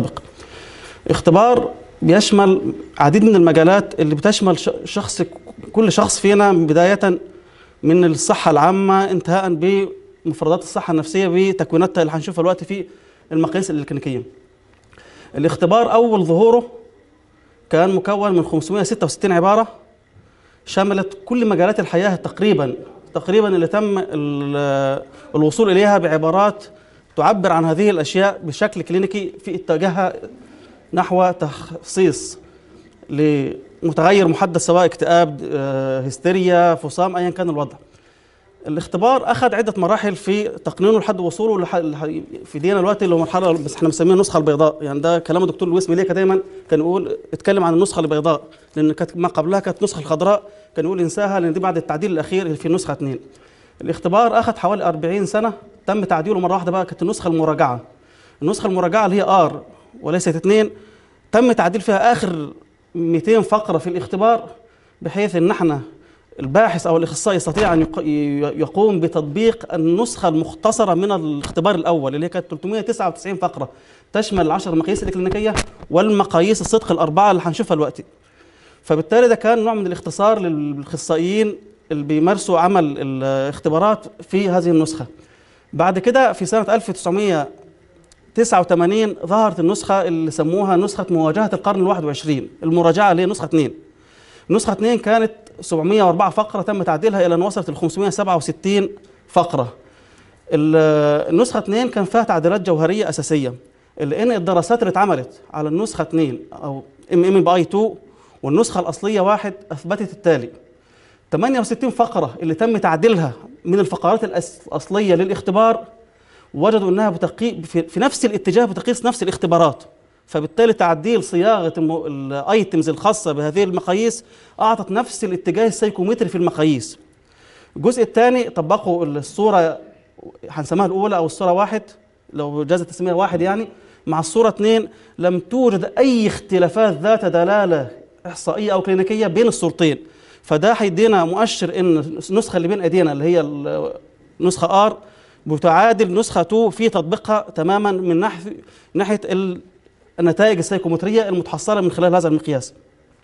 السابق اختبار بيشمل عديد من المجالات اللي بتشمل ش- شخص كل شخص فينا بداية من الصحة العامة انتهاء بمفردات الصحة النفسية بتكويناتها اللي هنشوفها دلوقتي في المقاييس الكلينيكية. الاختبار أول ظهوره كان مكون من 566 عبارة شملت كل مجالات الحياة تقريبا تقريبا اللي تم ال- الوصول إليها بعبارات تعبر عن هذه الأشياء بشكل كلينيكي في اتجاهها نحو تخصيص لمتغير محدد سواء اكتئاب آه، هستيريا فصام ايا كان الوضع الاختبار اخذ عده مراحل في تقنينه لحد وصوله لح... لح... في دينا الوقت اللي هو مرحله بس احنا بنسميها النسخه البيضاء يعني ده كلام الدكتور لويس ميليكا دايما كان يقول اتكلم عن النسخه البيضاء لان كانت ما قبلها كانت النسخه الخضراء كان يقول انساها لان دي بعد التعديل الاخير اللي في النسخه 2 الاختبار اخذ حوالي 40 سنه تم تعديله مره واحده بقى كانت النسخه المراجعه النسخه المراجعه اللي هي ار وليست 2 تم تعديل فيها اخر 200 فقره في الاختبار بحيث ان احنا الباحث او الاخصائي يستطيع ان يق- ي- يقوم بتطبيق النسخه المختصره من الاختبار الاول اللي هي كانت 399 فقره تشمل العشر مقاييس الكلينيكيه والمقاييس الصدق الاربعه اللي هنشوفها دلوقتي. فبالتالي ده كان نوع من الاختصار للاخصائيين اللي بيمارسوا عمل الاختبارات في هذه النسخه. بعد كده في سنه 1989 ظهرت النسخه اللي سموها نسخه مواجهه القرن الواحد وعشرين المراجعه اللي هي نسخه 2 نسخة 2 كانت 704 فقرة تم تعديلها إلى أن وصلت ل 567 فقرة. ال- النسخة 2 كان فيها تعديلات جوهرية أساسية لأن الدراسات اللي اتعملت على النسخة 2 أو ام ام باي 2 والنسخة الأصلية واحد أثبتت التالي 68 فقرة اللي تم تعديلها من الفقرات الأس- الأصلية للاختبار وجدوا انها بتقي في, في نفس الاتجاه بتقيس نفس الاختبارات فبالتالي تعديل صياغه الم- الايتمز الخاصه بهذه المقاييس اعطت نفس الاتجاه السيكومتري في المقاييس الجزء الثاني طبقوا الصوره هنسميها الاولى او الصوره واحد لو جاز التسميه واحد يعني مع الصوره اثنين لم توجد اي اختلافات ذات دلاله احصائيه او كلينيكيه بين الصورتين فده هيدينا مؤشر ان النسخه اللي بين ايدينا اللي هي النسخه ار بتعادل نسخه 2 في تطبيقها تماما من ناحيه ناحيه ال- النتائج السيكومتريه المتحصله من خلال هذا المقياس.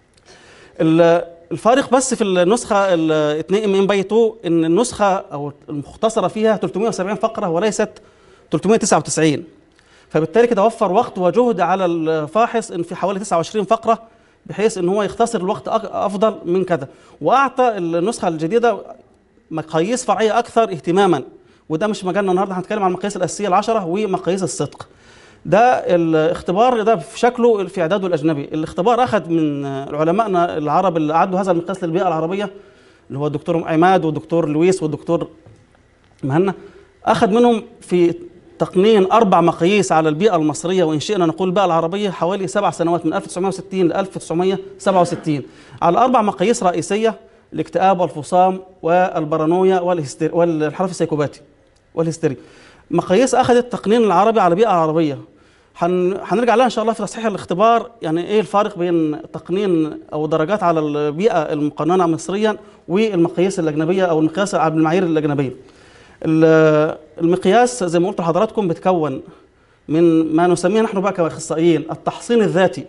ال- الفارق بس في النسخه ال 2 ام ام باي 2 ان النسخه او المختصره فيها 370 فقره وليست 399 فبالتالي كده وفر وقت وجهد على الفاحص ان في حوالي 29 فقره بحيث ان هو يختصر الوقت أك- افضل من كذا واعطى النسخه الجديده مقاييس فرعيه اكثر اهتماما وده مش مجالنا النهارده هنتكلم عن المقاييس الاساسيه العشره ومقاييس الصدق ده الاختبار ده في شكله في اعداده الاجنبي الاختبار اخذ من علمائنا العرب اللي اعدوا هذا المقياس للبيئه العربيه اللي هو الدكتور عماد والدكتور لويس والدكتور مهنا اخذ منهم في تقنين اربع مقاييس على البيئه المصريه وان شئنا نقول البيئه العربيه حوالي سبع سنوات من 1960 ل 1967 على اربع مقاييس رئيسيه الاكتئاب والفصام والبارانويا والهستير والانحراف السيكوباتي والهستيري مقاييس اخذت التقنين العربي على بيئه عربيه هن... هنرجع لها ان شاء الله في تصحيح الاختبار يعني ايه الفارق بين تقنين او درجات على البيئه المقننه مصريا والمقاييس الاجنبيه او المقياس على المعايير الاجنبيه ال- المقياس زي ما قلت لحضراتكم بتكون من ما نسميه نحن بقى كاخصائيين التحصين الذاتي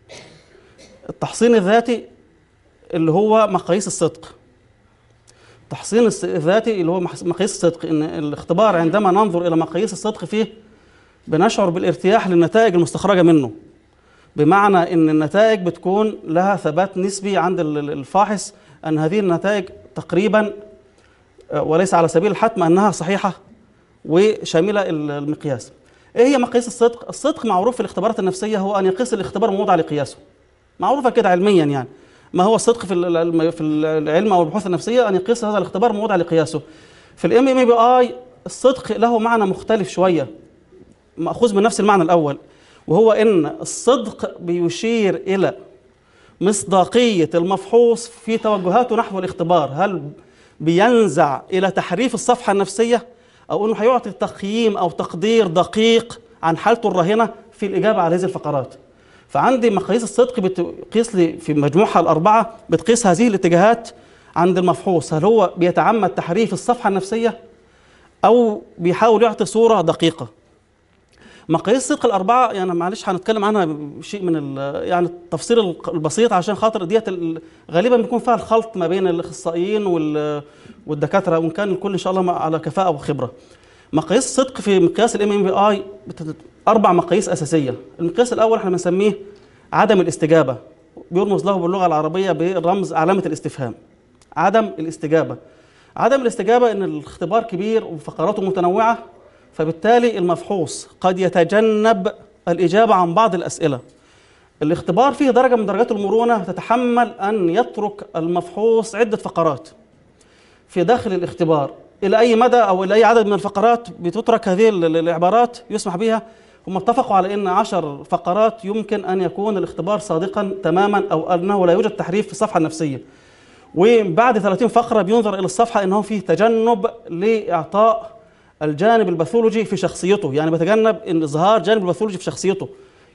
التحصين الذاتي اللي هو مقاييس الصدق التحصين الس- الذاتي اللي هو محس- مقاييس الصدق ان الاختبار عندما ننظر الى مقاييس الصدق فيه بنشعر بالارتياح للنتائج المستخرجه منه بمعنى ان النتائج بتكون لها ثبات نسبي عند ال- ال- الفاحص ان هذه النتائج تقريبا آه، وليس على سبيل الحتم انها صحيحه وشامله ال- المقياس. ايه هي مقاييس الصدق؟ الصدق معروف في الاختبارات النفسيه هو ان يقيس الاختبار موضع لقياسه. معروفه كده علميا يعني. ما هو الصدق في العلم في العلم او البحوث النفسيه ان يقيس هذا الاختبار موضع لقياسه. في الام ام بي اي الصدق له معنى مختلف شويه ماخوذ من نفس المعنى الاول وهو ان الصدق بيشير الى مصداقيه المفحوص في توجهاته نحو الاختبار هل بينزع الى تحريف الصفحه النفسيه او انه هيعطي تقييم او تقدير دقيق عن حالته الراهنه في الاجابه على هذه الفقرات فعندي مقاييس الصدق بتقيس لي في مجموعها الاربعه بتقيس هذه الاتجاهات عند المفحوص هل هو بيتعمد تحريف الصفحه النفسيه او بيحاول يعطي صوره دقيقه مقاييس الصدق الاربعه يعني معلش هنتكلم عنها بشيء من ال- يعني التفصيل الق- البسيط عشان خاطر ديت ال- غالبا بيكون فيها الخلط ما بين الاخصائيين وال- والدكاتره وان كان الكل ان شاء الله على كفاءه وخبره. مقاييس الصدق في مقياس الام ام بي اي اربع مقاييس اساسيه، المقياس الاول احنا بنسميه عدم الاستجابه بيرمز له باللغه العربيه بالرمز علامه الاستفهام. عدم الاستجابه. عدم الاستجابه ان الاختبار كبير وفقراته متنوعه فبالتالي المفحوص قد يتجنب الاجابه عن بعض الاسئله. الاختبار فيه درجه من درجات المرونه تتحمل ان يترك المفحوص عده فقرات. في داخل الاختبار الى اي مدى او الى اي عدد من الفقرات بتترك هذه ال- ال- العبارات يسمح بها هم اتفقوا على ان عشر فقرات يمكن ان يكون الاختبار صادقا تماما او انه لا يوجد تحريف في الصفحه النفسيه وبعد 30 فقره بينظر الى الصفحه انه فيه تجنب لاعطاء الجانب الباثولوجي في شخصيته يعني بتجنب ان اظهار جانب الباثولوجي في شخصيته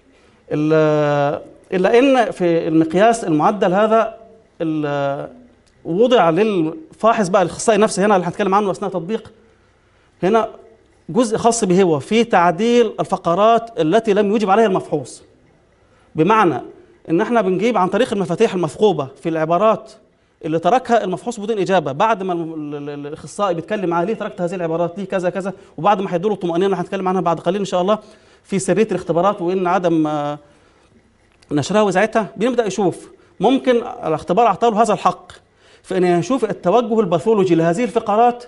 ال- الا ان في المقياس المعدل هذا ال- وضع للفاحص بقى الاخصائي النفسي هنا اللي هنتكلم عنه اثناء تطبيق هنا جزء خاص به هو في تعديل الفقرات التي لم يجب عليها المفحوص بمعنى ان احنا بنجيب عن طريق المفاتيح المثقوبه في العبارات اللي تركها المفحوص بدون اجابه بعد ما الم- ال- ال- الاخصائي بيتكلم معاه ليه تركت هذه العبارات ليه كذا كذا وبعد ما هيدوا له الطمانينه اللي هنتكلم عنها بعد قليل ان شاء الله في سريه الاختبارات وان عدم آه، نشرها وإذاعتها بنبدا يشوف ممكن الاختبار اعطى له هذا الحق في ان يشوف التوجه الباثولوجي لهذه الفقرات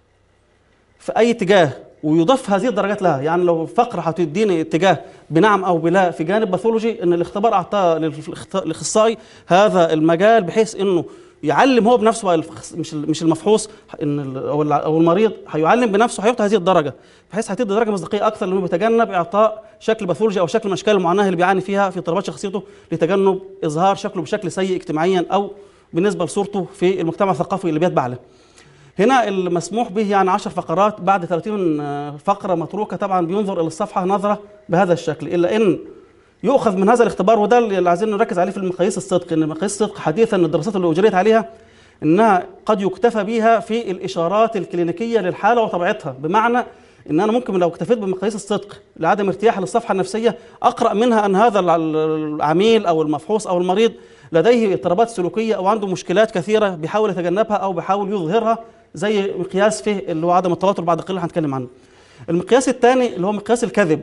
في اي اتجاه ويضاف هذه الدرجات لها يعني لو فقره هتديني اتجاه بنعم او بلا في جانب باثولوجي ان الاختبار اعطى للإخت- للاخصائي هذا المجال بحيث انه يعلم هو بنفسه بقى الفخ- مش مش المفحوص ان ال- او الع- او المريض هيعلم بنفسه هيعطي هذه الدرجه بحيث هتدي درجه مصداقيه اكثر لانه بيتجنب اعطاء شكل باثولوجي او شكل من اشكال المعاناه اللي بيعاني فيها في اضطرابات شخصيته لتجنب اظهار شكله بشكل سيء اجتماعيا او بالنسبه لصورته في المجتمع الثقافي اللي بيتبع له. هنا المسموح به يعني 10 فقرات بعد 30 فقره متروكه طبعا بينظر الى الصفحه نظره بهذا الشكل الا ان يؤخذ من هذا الاختبار وده اللي عايزين نركز عليه في المقاييس الصدق ان مقاييس الصدق حديثا الدراسات اللي اجريت عليها انها قد يكتفى بها في الاشارات الكلينيكيه للحاله وطبيعتها بمعنى ان انا ممكن لو اكتفيت بمقاييس الصدق لعدم ارتياح للصفحه النفسيه اقرا منها ان هذا الع- العميل او المفحوص او المريض لديه اضطرابات سلوكيه او عنده مشكلات كثيره بيحاول يتجنبها او بيحاول يظهرها زي مقياس فيه اللي هو عدم التوتر بعد قليل هنتكلم عنه. المقياس الثاني اللي هو مقياس الكذب.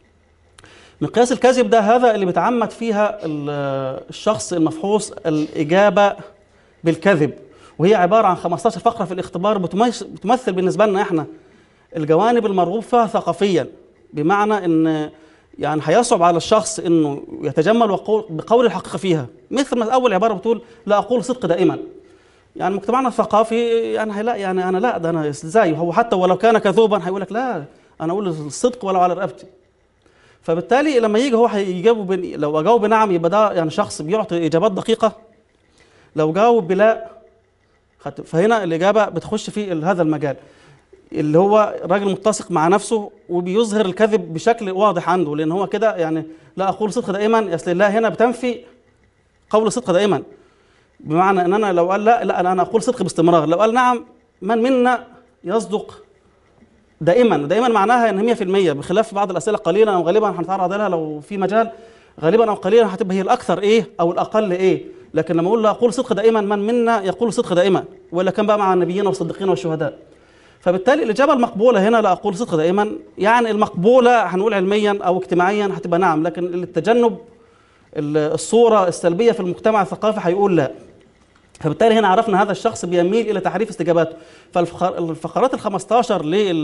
مقياس الكذب ده هذا اللي بيتعمد فيها ال- الشخص المفحوص الاجابه بالكذب وهي عباره عن 15 فقره في الاختبار بتميز- بتمثل بالنسبه لنا احنا الجوانب المرغوب فيها ثقافيا بمعنى ان يعني هيصعب على الشخص انه يتجمل وقول بقول الحقيقه فيها مثل ما اول عباره بتقول لا اقول صدق دائما يعني مجتمعنا الثقافي يعني هيلا يعني انا لا ده انا ازاي هو حتى ولو كان كذوبا هيقول لك لا انا اقول الصدق ولو على رقبتي فبالتالي لما يجي هو هيجاوب بن- لو اجاوب بنعم يبقى ده يعني شخص بيعطي اجابات دقيقه لو جاوب بلا خدت- فهنا الاجابه بتخش في ال- هذا المجال اللي هو راجل متسق مع نفسه وبيظهر الكذب بشكل واضح عنده لان هو كده يعني لا اقول صدق دائما اصل الله هنا بتنفي قول صدق دائما بمعنى ان انا لو قال لا لا انا أنا اقول صدق باستمرار لو قال نعم من منا يصدق دائما دائما معناها ان 100% بخلاف بعض الاسئله قليلا او غالبا هنتعرض لها لو في مجال غالبا او قليلا هتبقى هي الاكثر ايه او الاقل ايه لكن لما اقول لا اقول صدق دائما من منا يقول صدق دائما ولا كان بقى مع النبيين والصديقين والشهداء فبالتالي الاجابه المقبوله هنا لا اقول صدق دائما يعني المقبوله هنقول علميا او اجتماعيا هتبقى نعم لكن التجنب ال- الصوره السلبيه في المجتمع الثقافي هيقول لا فبالتالي هنا عرفنا هذا الشخص بيميل الى تحريف استجاباته فالفقرات ال 15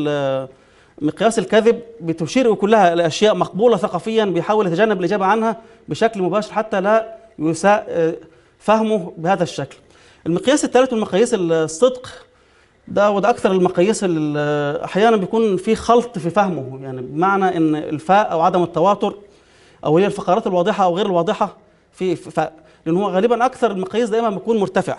لمقياس الكذب بتشير كلها لاشياء مقبوله ثقافيا بيحاول يتجنب الاجابه عنها بشكل مباشر حتى لا يساء آه، فهمه بهذا الشكل. المقياس الثالث من مقاييس الصدق ده وده اكثر المقاييس اللي احيانا بيكون في خلط في فهمه يعني بمعنى ان الفاء او عدم التواتر او هي الفقرات الواضحه او غير الواضحه في ف... لان هو غالبا اكثر المقاييس دائما بيكون مرتفع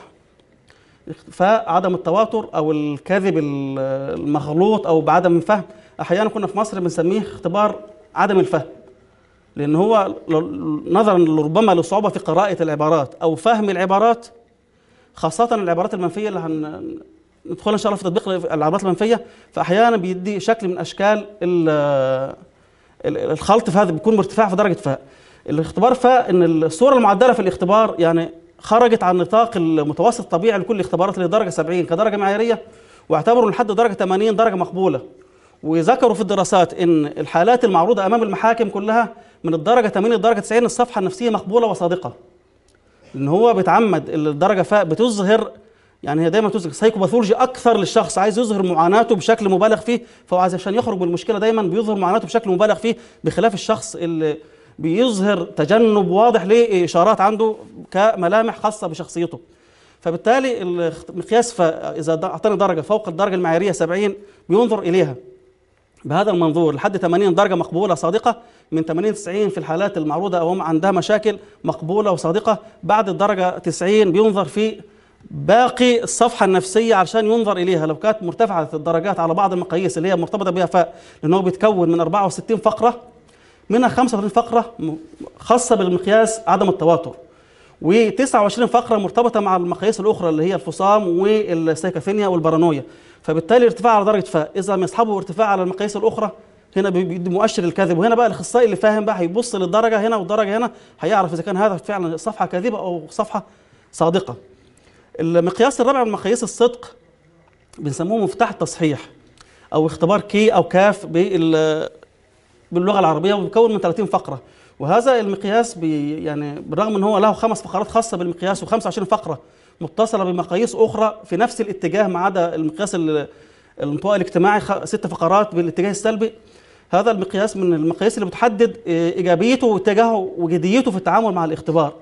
فعدم التواتر او الكذب ال- المخلوط او بعدم الفهم احيانا كنا في مصر بنسميه اختبار عدم الفهم لان هو ل- نظرا ربما لصعوبه في قراءه العبارات او فهم العبارات خاصه العبارات المنفيه اللي هن ندخل ان شاء الله في تطبيق العبارات المنفيه فاحيانا بيدي شكل من اشكال ال- ال- الخلط في هذا بيكون مرتفع في درجه فاء الاختبار فاء ان الصوره المعدله في الاختبار يعني خرجت عن نطاق المتوسط الطبيعي لكل الاختبارات اللي درجه 70 كدرجه معياريه واعتبروا ان لحد درجه 80 درجه مقبوله وذكروا في الدراسات ان الحالات المعروضه امام المحاكم كلها من الدرجه 80 لدرجه 90 الصفحه النفسيه مقبوله وصادقه لان هو بيتعمد الدرجه فاء بتظهر يعني هي دايما تظهر سايكوباثولوجي اكثر للشخص عايز يظهر معاناته بشكل مبالغ فيه فهو عايز عشان يخرج من المشكله دايما بيظهر معاناته بشكل مبالغ فيه بخلاف الشخص اللي بيظهر تجنب واضح لاشارات عنده كملامح خاصه بشخصيته فبالتالي المقياس فاء اذا اعطاني درجه فوق الدرجه المعياريه 70 بينظر اليها بهذا المنظور لحد 80 درجه مقبوله صادقه من 80 90 في الحالات المعروضه او هم عندها مشاكل مقبوله وصادقه بعد الدرجه 90 بينظر في باقي الصفحه النفسيه علشان ينظر اليها لو كانت مرتفعه الدرجات على بعض المقاييس اللي هي مرتبطه بها فاء لان هو بيتكون من 64 فقره منها 35 فقره م- خاصه بالمقياس عدم التواتر و29 فقره مرتبطه مع المقاييس الاخرى اللي هي الفصام والسيكافينيا والبارانويا فبالتالي ارتفاع على درجه فاء اذا لم يصحبه ارتفاع على المقاييس الاخرى هنا بي- بيدي مؤشر الكذب وهنا بقى الاخصائي اللي فاهم بقى هيبص للدرجه هنا والدرجه هنا هيعرف اذا كان هذا فعلا صفحه كاذبه او صفحه صادقه المقياس الرابع من مقاييس الصدق بنسموه مفتاح التصحيح او اختبار كي او كاف بال باللغه العربيه ومكون من 30 فقره وهذا المقياس بي يعني بالرغم ان هو له خمس فقرات خاصه بالمقياس و25 فقره متصله بمقاييس اخرى في نفس الاتجاه ما عدا المقياس ال- الانطواء الاجتماعي خ- ست فقرات بالاتجاه السلبي هذا المقياس من المقاييس اللي بتحدد إيه، ايجابيته واتجاهه وجديته في التعامل مع الاختبار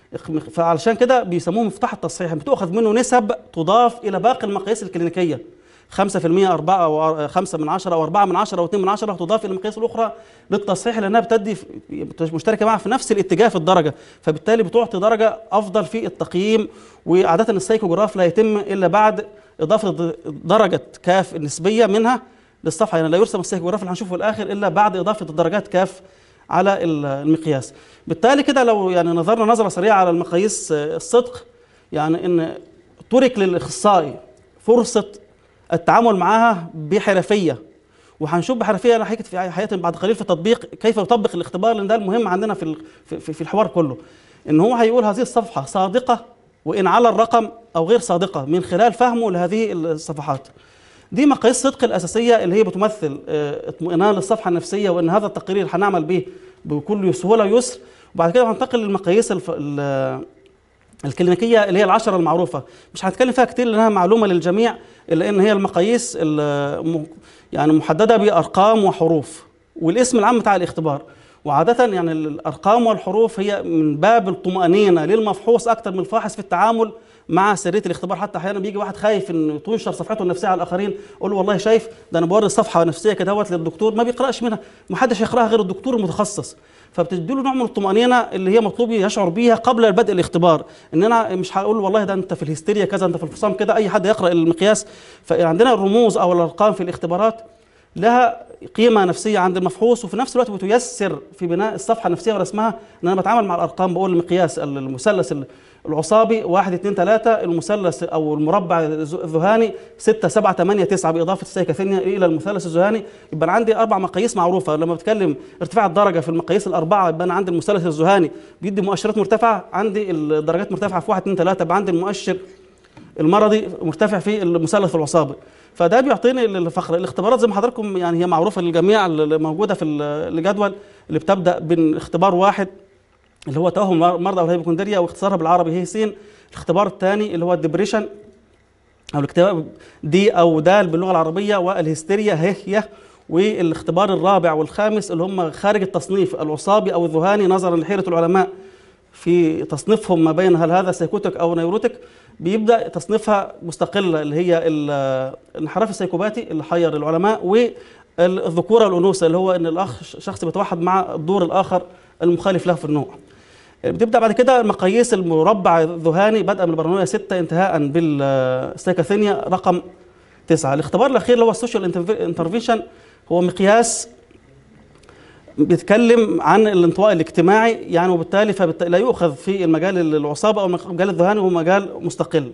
فعلشان كده بيسموه مفتاح التصحيح بتؤخذ منه نسب تضاف الى باقي المقاييس الكلينيكيه 5% 4 او 5 من 10 او 4 من 10 او 2 من 10 تضاف الى المقاييس الاخرى للتصحيح لانها بتدي في- مشتركه معها في نفس الاتجاه في الدرجه فبالتالي بتعطي درجه افضل في التقييم وعاده السايكوجراف لا يتم الا بعد اضافه د- درجه كاف النسبيه منها للصفحه يعني لا يرسم السايكوجراف اللي هنشوفه في الاخر الا بعد اضافه الدرجات كاف على ال- المقياس بالتالي كده لو يعني نظرنا نظره سريعه على المقاييس آه، الصدق يعني ان ترك للاخصائي فرصه التعامل معها بحرفيه وهنشوف بحرفيه انا حكيت في حياتي بعد قليل في تطبيق كيف يطبق الاختبار لان ده المهم عندنا في ال- في, في, في الحوار كله ان هو هيقول هذه الصفحه صادقه وان على الرقم او غير صادقه من خلال فهمه لهذه الصفحات دي مقاييس الصدق الاساسيه اللي هي بتمثل آه، اطمئنان للصفحه النفسيه وان هذا التقرير هنعمل به بكل سهوله ويسر وبعد كده هننتقل للمقاييس الف... ال- الكلينيكيه اللي هي العشره المعروفه مش هنتكلم فيها كتير لانها معلومه للجميع الا ان هي المقاييس ال- م- يعني محدده بارقام وحروف والاسم العام بتاع الاختبار وعاده يعني الارقام والحروف هي من باب الطمانينه للمفحوص اكثر من الفاحص في التعامل مع سريه الاختبار حتى احيانا بيجي واحد خايف ان تنشر صفحته النفسيه على الاخرين اقول له والله شايف ده انا بوري صفحه نفسيه كده اهوت للدكتور ما بيقراش منها ما حدش يقراها غير الدكتور المتخصص فبتدي له نوع من الطمانينه اللي هي مطلوب يشعر بيها قبل بدء الاختبار ان انا مش هقول والله ده انت في الهستيريا كذا انت في الفصام كده اي حد يقرا المقياس فعندنا الرموز او الارقام في الاختبارات لها قيمه نفسيه عند المفحوص وفي نفس الوقت بتيسر في بناء الصفحه النفسيه ورسمها ان انا بتعامل مع الارقام بقول المقياس المثلث العصابي 1 2 3 المثلث او المربع الذهاني 6 7 8 9 باضافه السيكاثينيا الى المثلث الذهاني يبقى انا عندي اربع مقاييس معروفه لما بتكلم ارتفاع الدرجه في المقاييس الاربعه يبقى انا عندي المثلث الذهاني بيدي مؤشرات مرتفعه عندي الدرجات مرتفعه في 1 2 3 يبقى عندي المؤشر المرضي مرتفع في المثلث العصابي فده بيعطيني الفقره الاختبارات زي ما حضراتكم يعني هي معروفه للجميع اللي موجوده في الجدول اللي بتبدا من اختبار واحد اللي هو توهم مرضى الهيبوكوندريا واختصارها بالعربي هي سين الاختبار الثاني اللي هو الدبريشن او الاكتئاب دي او دال باللغه العربيه والهستيريا هي هي والاختبار الرابع والخامس اللي هم خارج التصنيف العصابي او الذهاني نظرا لحيره العلماء في تصنيفهم ما بين هل هذا سيكوتك او نيروتك بيبدا تصنيفها مستقله اللي هي الانحراف السيكوباتي اللي حير العلماء والذكوره والانوثه اللي هو ان الاخ شخص بيتوحد مع الدور الاخر المخالف له في النوع بتبدا بعد كده مقاييس المربع الذهاني بدءا من البرانويا 6 انتهاء بالسيكاثينيا رقم 9 الاختبار الاخير اللي هو السوشيال انترفيشن هو مقياس بيتكلم عن الانطواء الاجتماعي يعني وبالتالي فبالتالي لا يؤخذ في المجال العصابه او المجال الذهاني هو مجال مستقل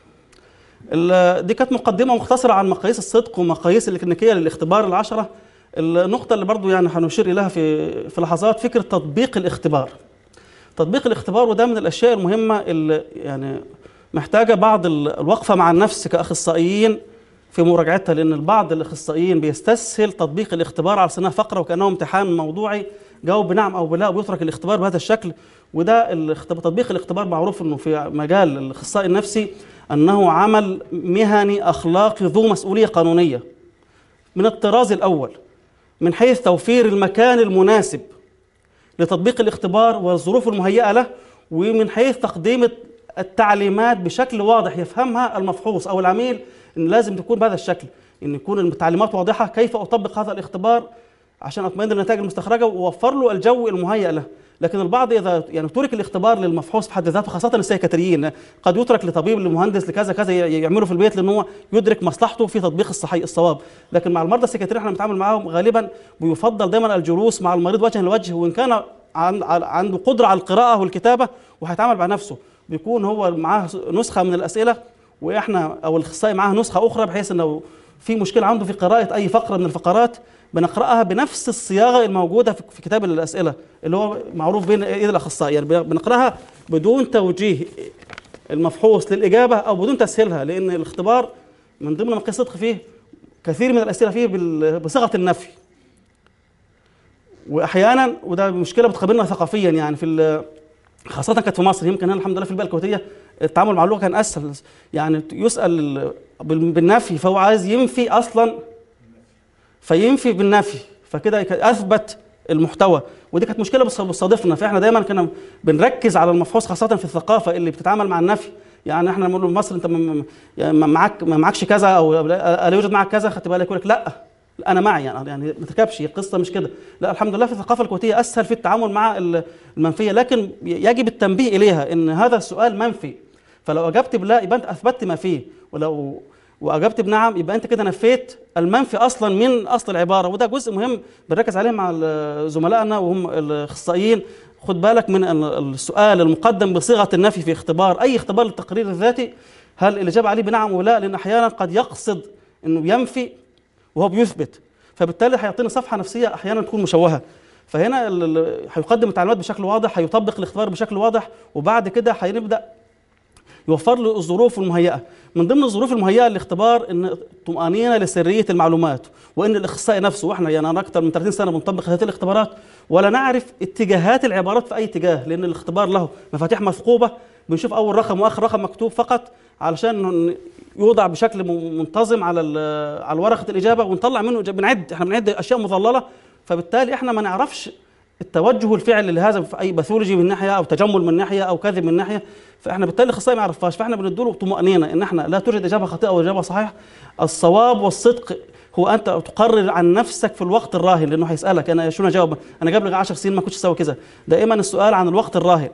دي كانت مقدمه مختصره عن مقاييس الصدق ومقاييس الكلينيكيه للاختبار العشره النقطة اللي برضو يعني هنشير إليها في في لحظات فكرة تطبيق الاختبار. تطبيق الاختبار وده من الأشياء المهمة اللي يعني محتاجة بعض ال- الوقفة مع النفس كأخصائيين في مراجعتها لأن البعض الأخصائيين بيستسهل تطبيق الاختبار على سنة فقرة وكأنه امتحان موضوعي جاوب بنعم أو بلا وبيترك الاختبار بهذا الشكل وده الاختبار تطبيق الاختبار معروف انه في مجال الاخصائي النفسي انه عمل مهني اخلاقي ذو مسؤوليه قانونيه من الطراز الاول من حيث توفير المكان المناسب لتطبيق الاختبار والظروف المهيئه له ومن حيث تقديم التعليمات بشكل واضح يفهمها المفحوص او العميل ان لازم تكون بهذا الشكل ان يكون التعليمات واضحه كيف اطبق هذا الاختبار عشان اطمئن للنتائج المستخرجه ووفر له الجو المهيئ له لكن البعض اذا يعني ترك الاختبار للمفحوص في حد ذاته خاصه السيكاتريين قد يترك لطبيب لمهندس لكذا كذا يعمله في البيت لان هو يدرك مصلحته في تطبيق الصحي الصواب لكن مع المرضى السيكاتريين احنا بنتعامل معاهم غالبا بيفضل دايما الجلوس مع المريض وجها لوجه وان كان عن- عن- عنده قدره على القراءه والكتابه وهيتعامل مع نفسه بيكون هو معاه نسخه من الاسئله واحنا او الاخصائي معاه نسخه اخرى بحيث انه في مشكله عنده في قراءه اي فقره من الفقرات بنقراها بنفس الصياغه الموجوده في في كتاب الاسئله اللي هو معروف بين ايد الاخصائي يعني بنقراها بدون توجيه المفحوص للاجابه او بدون تسهيلها لان الاختبار من ضمن ما قيل صدق فيه كثير من الاسئله فيه بال- بصيغه النفي واحيانا وده مشكله بتقابلنا ثقافيا يعني في ال- خاصة كانت في مصر يمكن هنا الحمد لله في البيئة الكويتية التعامل مع اللغة كان أسهل يعني يسأل ال- بال- بالنفي فهو عايز ينفي أصلا فينفي بالنفي فكده يك- أثبت المحتوى ودي كانت مشكلة بتص- بتصادفنا فإحنا دايما كنا بنركز على المفحوص خاصة في الثقافة اللي بتتعامل مع النفي يعني احنا نقول له في مصر انت م- م- يعني ما معاك ما معكش كذا او لا لا يوجد معك كذا خدت بالك يقول لك لا انا معي يعني يعني ما تركبش القصه مش كده لا الحمد لله في الثقافه الكويتيه اسهل في التعامل مع ال- المنفيه لكن يجب التنبيه اليها ان هذا السؤال منفي فلو اجبت بلا يبقى انت اثبتت ما فيه ولو واجبت بنعم يبقى انت كده نفيت المنفي اصلا من اصل العباره وده جزء مهم بنركز عليه مع ال- زملائنا وهم الاخصائيين خد بالك من ال- السؤال المقدم بصيغه النفي في اختبار اي اختبار للتقرير الذاتي هل الاجابه عليه بنعم ولا لان احيانا قد يقصد انه ينفي وهو بيثبت فبالتالي هيعطينا صفحه نفسيه احيانا تكون مشوهه فهنا ال- ال- هيقدم التعليمات بشكل واضح هيطبق الاختبار بشكل واضح وبعد كده هنبدا يوفر له الظروف المهيئه من ضمن الظروف المهيئه للاختبار ان طمانينه لسريه المعلومات وان الاخصائي نفسه واحنا يعني انا اكثر من 30 سنه بنطبق هذه الاختبارات ولا نعرف اتجاهات العبارات في اي اتجاه لان الاختبار له مفاتيح مثقوبه بنشوف اول رقم واخر رقم مكتوب فقط علشان يوضع بشكل م- منتظم على ال- على ورقه الاجابه ونطلع منه إجابة. بنعد احنا بنعد اشياء مظلله فبالتالي احنا ما نعرفش التوجه الفعلي لهذا في اي باثولوجي من ناحيه او تجمل من ناحيه او كذب من ناحيه فاحنا بالتالي الاخصائي ما يعرفهاش فاحنا بنديله طمانينه ان احنا لا توجد اجابه خاطئه او اجابه صحيحه الصواب والصدق هو انت تقرر عن نفسك في الوقت الراهن لانه هيسالك انا شو اجاوب انا قبل لي 10 سنين ما كنتش اسوي كذا دائما السؤال عن الوقت الراهن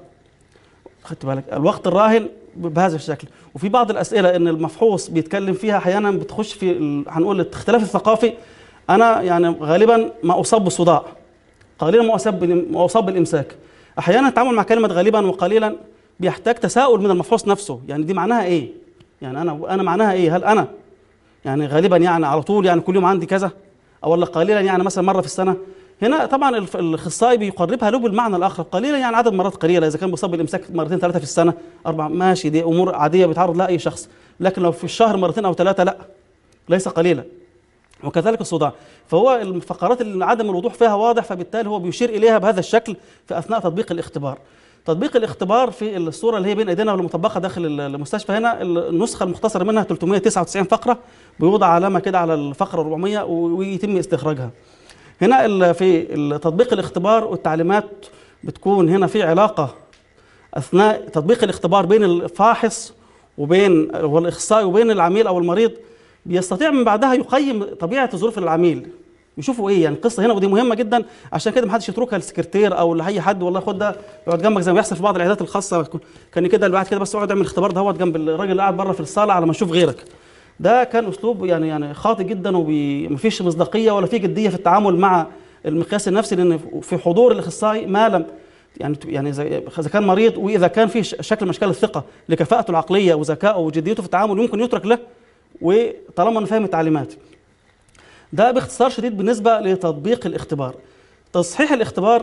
خدت بالك الوقت الراهن بهذا الشكل وفي بعض الاسئله ان المفحوص بيتكلم فيها احيانا بتخش في ال- هنقول الاختلاف الثقافي انا يعني غالبا ما اصاب بصداع قليلا ما اصاب بال- ما اصاب بالامساك احيانا التعامل مع كلمه غالبا وقليلا بيحتاج تساؤل من المفحوص نفسه يعني دي معناها ايه يعني انا انا معناها ايه هل انا يعني غالبا يعني على طول يعني كل يوم عندي كذا او ولا قليلا يعني مثلا مره في السنه هنا طبعا الف- الاخصائي بيقربها له بالمعنى الاخر قليلا يعني عدد مرات قليله اذا كان بيصاب بالامساك مرتين ثلاثه في السنه اربع ماشي دي امور عاديه بيتعرض لها اي شخص لكن لو في الشهر مرتين او ثلاثه لا ليس قليلا وكذلك الصداع فهو الفقرات اللي عدم الوضوح فيها واضح فبالتالي هو بيشير اليها بهذا الشكل في اثناء تطبيق الاختبار تطبيق الاختبار في الصوره اللي هي بين ايدينا والمطبقه داخل المستشفى هنا النسخه المختصره منها 399 فقره بيوضع علامه كده على الفقره 400 ويتم استخراجها هنا ال- في تطبيق الاختبار والتعليمات بتكون هنا في علاقه اثناء تطبيق الاختبار بين الفاحص وبين والاخصائي وبين العميل او المريض بيستطيع من بعدها يقيم طبيعه ظروف العميل يشوفوا ايه يعني القصه هنا ودي مهمه جدا عشان كده ما حدش يتركها للسكرتير او لاي حد والله خد ده يقعد جنبك زي ما بيحصل في بعض العيادات الخاصه كان كده اللي قاعد كده بس اقعد اعمل الاختبار ده جنب الراجل اللي قاعد بره في الصاله على ما نشوف غيرك ده كان اسلوب يعني يعني خاطئ جدا ومفيش مصداقيه ولا في جديه في التعامل مع المقياس النفسي لان في حضور الاخصائي ما لم يعني يعني اذا إذا كان مريض واذا كان في ش- شكل من اشكال الثقه لكفاءته العقليه وذكائه وجديته في التعامل يمكن يترك له وطالما انه فاهم التعليمات. ده باختصار شديد بالنسبه لتطبيق الاختبار تصحيح الاختبار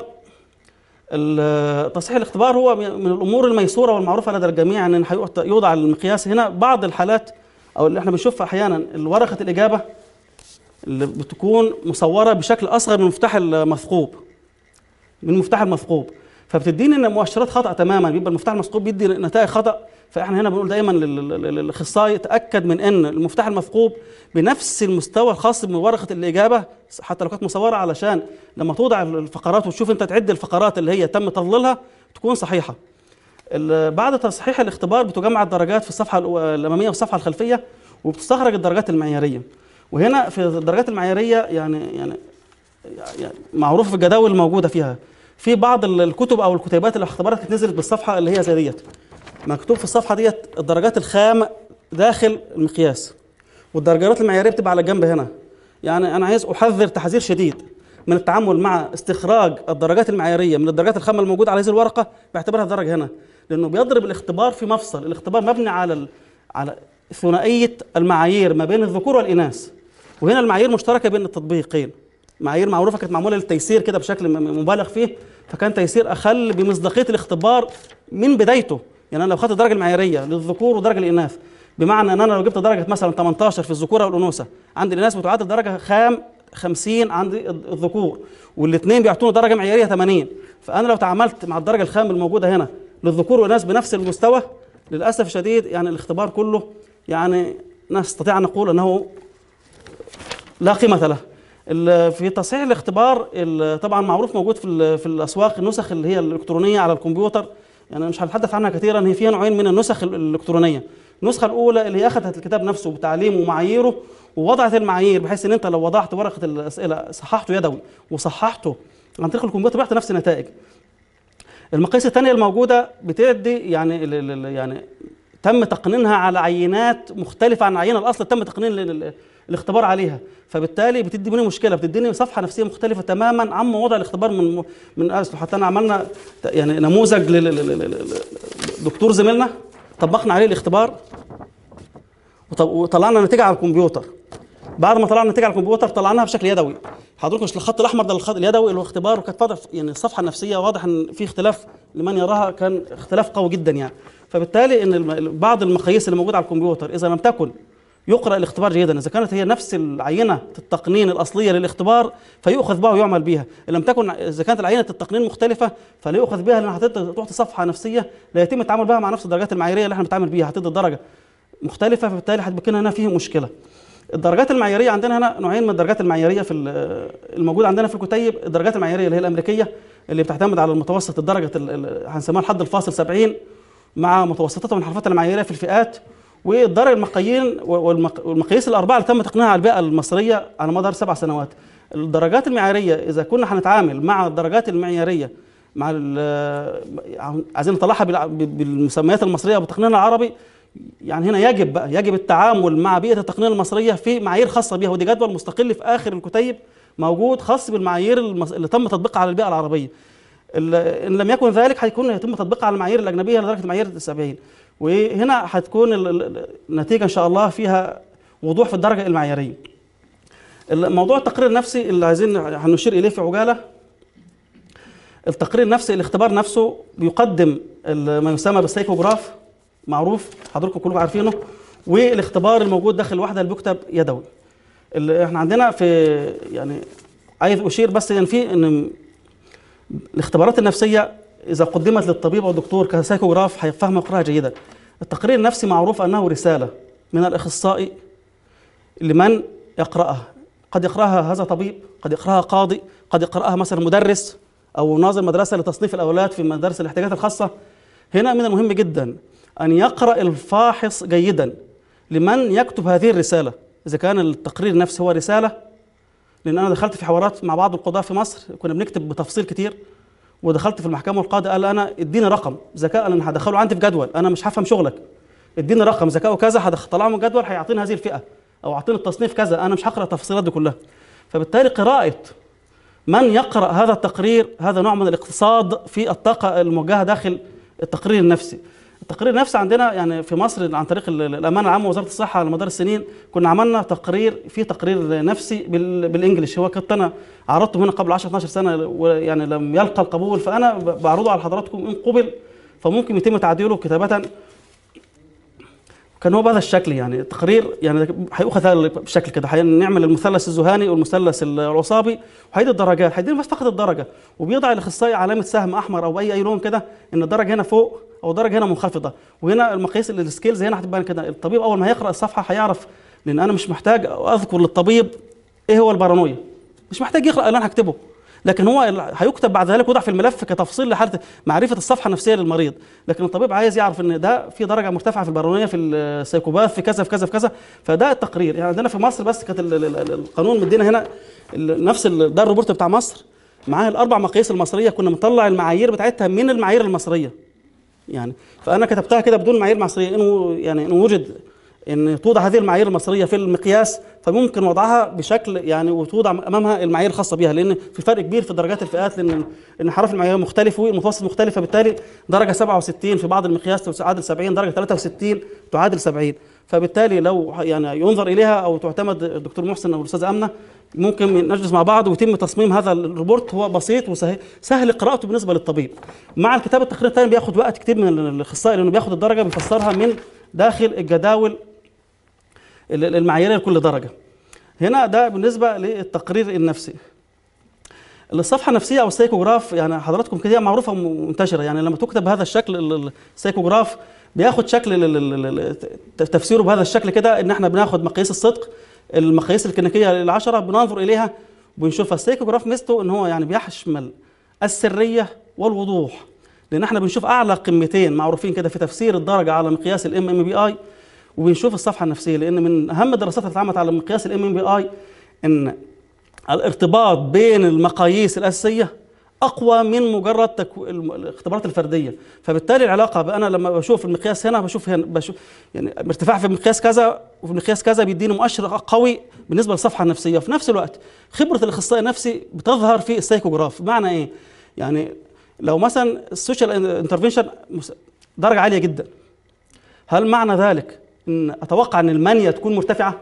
ال- تصحيح الاختبار هو من الامور الميسوره والمعروفه لدى الجميع ان هيحط- يوضع المقياس هنا بعض الحالات او اللي احنا بنشوفها احيانا ورقه الاجابه اللي بتكون مصوره بشكل اصغر من المفتاح المثقوب من المفتاح المثقوب فبتديني ان مؤشرات خطا تماما بيبقى المفتاح المثقوب بيدي نتائج خطا فاحنا هنا بنقول دايما لل- لل- للاخصائي تاكد من ان المفتاح المثقوب بنفس المستوى الخاص بورقه الاجابه حتى لو كانت مصوره علشان لما توضع الفقرات وتشوف انت تعد الفقرات اللي هي تم تضليلها تكون صحيحه ال- بعد تصحيح الاختبار بتجمع الدرجات في الصفحه الأو- الاماميه والصفحه الخلفيه وبتستخرج الدرجات المعياريه وهنا في الدرجات المعياريه يعني يعني يعني معروف في الجداول الموجوده فيها في بعض ال- الكتب او الكتيبات الاختبارات كانت نزلت بالصفحه اللي هي زي ديت مكتوب في الصفحه ديت الدرجات الخام داخل المقياس والدرجات المعياريه بتبقى على الجنب هنا يعني انا عايز احذر تحذير شديد من التعامل مع استخراج الدرجات المعياريه من الدرجات الخام الموجوده على هذه الورقه باعتبارها درجه هنا لانه بيضرب الاختبار في مفصل الاختبار مبني على ال... على ثنائيه المعايير ما بين الذكور والاناث وهنا المعايير مشتركه بين التطبيقين معايير معروفه كانت معموله للتيسير كده بشكل م- مبالغ فيه فكان تيسير اخل بمصداقيه الاختبار من بدايته يعني انا لو خدت الدرجه المعياريه للذكور ودرجه الاناث بمعنى ان انا لو جبت درجه مثلا 18 في الذكوره والانوثه عند الاناث بتعادل درجه خام 50 عند الذكور والاثنين بيعطوني درجه معياريه 80 فانا لو تعاملت مع الدرجه الخام الموجوده هنا للذكور والاناث بنفس المستوى للاسف الشديد يعني الاختبار كله يعني نستطيع ان نقول انه لا قيمة له ال- في تصحيح الاختبار ال- طبعا معروف موجود في ال- في الاسواق النسخ اللي هي الالكترونيه على الكمبيوتر يعني مش هنتحدث عنها كثيرا هي فيها نوعين من النسخ ال- الالكترونيه النسخه الاولى اللي هي اخذت الكتاب نفسه بتعليمه ومعاييره ووضعت المعايير بحيث ان انت لو وضعت ورقه الاسئله صححته يدوي وصححته عن طريق الكمبيوتر بيعطي نفس النتائج المقاييس الثانيه الموجوده بتدي يعني ال- ال- ال- يعني تم تقنينها على عينات مختلفه عن العينه الاصل تم تقنين ال- ال- الاختبار عليها فبالتالي بتدي مني مشكله بتديني صفحه نفسيه مختلفه تماما عن وضع الاختبار من من اصله حتى انا عملنا ت- يعني نموذج لل- لل- لل- لل- دكتور زميلنا طبقنا عليه الاختبار وط- وطلعنا نتيجه على الكمبيوتر بعد ما طلعنا النتيجه على الكمبيوتر طلعناها بشكل يدوي حضرتك مش الخط الاحمر ده الخط اليدوي اللي هو اختبار وكانت واضح يعني الصفحه النفسيه واضح ان في اختلاف لمن يراها كان اختلاف قوي جدا يعني فبالتالي ان الم- بعض المقاييس اللي موجوده على الكمبيوتر اذا لم تكن يقرا الاختبار جيدا اذا كانت هي نفس العينه التقنين الاصليه للاختبار فيؤخذ بها ويعمل بها ان لم تكن اذا كانت العينه التقنين مختلفه فلا يؤخذ بها لانها هتت- تعطي صفحه نفسيه لا يتم التعامل بها مع نفس الدرجات المعاييريه اللي احنا بنتعامل بيها هتدي درجه مختلفه فبالتالي هتبقى هنا فيه مشكله الدرجات المعياريه عندنا هنا نوعين من الدرجات المعياريه في ال- الموجوده عندنا في الكتيب الدرجات المعياريه اللي هي الامريكيه اللي بتعتمد على المتوسط الدرجه ال- ال- هنسميها الحد الفاصل 70 مع متوسطات والانحرافات المعياريه في الفئات والدرجه المقايين والمق- والمقاييس الاربعه اللي تم تقنينها على البيئه المصريه على مدار سبع سنوات الدرجات المعياريه اذا كنا هنتعامل مع الدرجات المعياريه مع ال- عايزين نطلعها بالع- بالمسميات المصريه وبتقنينها العربي يعني هنا يجب بقى يجب التعامل مع بيئه التقنيه المصريه في معايير خاصه بها ودي جدول مستقل في اخر الكتيب موجود خاص بالمعايير المص- اللي تم تطبيقها على البيئه العربيه ال- ان لم يكن ذلك هيكون يتم تطبيقها على المعايير الاجنبيه لدرجه معايير 70 وهنا هتكون ال- ال- النتيجه ان شاء الله فيها وضوح في الدرجه المعياريه الموضوع التقرير النفسي اللي عايزين هنشير اليه في عجاله التقرير النفسي الاختبار نفسه بيقدم ال- ما يسمى بالسايكوجراف معروف حضراتكم كلكم عارفينه والاختبار الموجود داخل الوحده اللي بيكتب يدوي اللي احنا عندنا في يعني عايز اشير بس ان في ان الاختبارات النفسيه اذا قدمت للطبيب او الدكتور كسايكوجراف هيفهم يقراها جيدا التقرير النفسي معروف انه رساله من الاخصائي لمن يقراها قد يقراها هذا طبيب قد يقراها قاضي قد يقراها مثلا مدرس او ناظر مدرسه لتصنيف الاولاد في مدارس الاحتياجات الخاصه هنا من المهم جدا ان يقرا الفاحص جيدا لمن يكتب هذه الرساله اذا كان التقرير النفسي هو رساله لان انا دخلت في حوارات مع بعض القضاه في مصر كنا بنكتب بتفصيل كتير ودخلت في المحكمه والقاضي قال انا اديني رقم ذكاء انا هدخله عندي في جدول انا مش هفهم شغلك اديني رقم ذكاءه كذا هطلعه من الجدول هيعطيني هذه الفئه او اعطيني التصنيف كذا انا مش هقرا التفصيلات دي كلها فبالتالي قراءه من يقرا هذا التقرير هذا نوع من الاقتصاد في الطاقه الموجهه داخل التقرير النفسي التقرير نفسه عندنا يعني في مصر عن طريق ال- الامانه العامه ووزاره الصحه على مدار السنين كنا عملنا تقرير في تقرير نفسي بال- بالانجلش هو كنت انا عرضته هنا قبل 10 12 سنه ويعني لم يلقى القبول فانا ب- بعرضه على حضراتكم ان قبل فممكن يتم تعديله كتابه كان هو بهذا الشكل يعني التقرير يعني هيؤخذ هذا بالشكل كده هنعمل المثلث الذهاني والمثلث الوصابي وهيدي الدرجات هيدينا بس فقط الدرجه وبيضع الاخصائي علامه سهم احمر او اي اي لون كده ان الدرجه هنا فوق او الدرجه هنا منخفضه وهنا المقاييس السكيلز هنا هتبان كده الطبيب اول ما هيقرا الصفحه هيعرف لان انا مش محتاج اذكر للطبيب ايه هو البارانويا مش محتاج يقرا اللي انا هكتبه لكن هو ال- هيكتب بعد ذلك وضع في الملف كتفصيل لحاله معرفه الصفحه النفسيه للمريض لكن الطبيب عايز يعرف ان ده في درجه مرتفعه في البارانويه في السيكوباث في كذا في كذا في كذا فده التقرير يعني عندنا في مصر بس كانت ال- ال- ال- القانون مدينا هنا ال- نفس ال- ده الروبورت بتاع مصر معاه الاربع مقاييس المصريه كنا مطلع المعايير بتاعتها من المعايير المصريه يعني فانا كتبتها كده بدون معايير مصريه انه يعني انه وجد ان توضع هذه المعايير المصريه في المقياس فممكن وضعها بشكل يعني وتوضع امامها المعايير الخاصه بها لان في فرق كبير في درجات الفئات لان انحراف المعايير مختلف والمتوسط مختلف فبالتالي درجه 67 في بعض المقياس تعادل 70 درجه 63 تعادل 70 فبالتالي لو يعني ينظر اليها او تعتمد الدكتور محسن او الاستاذ امنه ممكن نجلس مع بعض ويتم تصميم هذا الريبورت هو بسيط وسهل سهل قراءته بالنسبه للطبيب مع الكتاب التقرير الثاني بياخد وقت كتير من الاخصائي لانه بياخد الدرجه بيفسرها من داخل الجداول ال- المعاييريه لكل درجه هنا ده بالنسبه للتقرير النفسي الصفحه النفسيه او السايكوجراف يعني حضراتكم كده معروفه ومنتشره يعني لما تكتب بهذا الشكل ال- ال- السايكوجراف بياخد شكل ال- ال- ال- ال- تفسيره بهذا الشكل كده ان احنا بناخد مقاييس الصدق المقاييس الكلينيكيه العشره بننظر اليها وبنشوفها السايكوجراف ميزته ان هو يعني بيشمل السريه والوضوح لان احنا بنشوف اعلى قمتين معروفين كده في تفسير الدرجه على مقياس الام ام بي اي وبنشوف الصفحه النفسيه لان من اهم الدراسات اللي اتعملت على مقياس الام ام بي اي ان الارتباط بين المقاييس الاساسيه اقوى من مجرد تكو... الم- الاختبارات الفرديه فبالتالي العلاقه بقى انا لما بشوف المقياس هنا بشوف هنا بشوف يعني ارتفاع في المقياس كذا وفي المقياس كذا بيديني مؤشر قوي بالنسبه للصفحه النفسيه وفي نفس الوقت خبره الاخصائي النفسي بتظهر في السايكوجراف بمعنى ايه يعني لو مثلا السوشيال انترفنشن درجه عاليه جدا هل معنى ذلك ان اتوقع ان المانيا تكون مرتفعه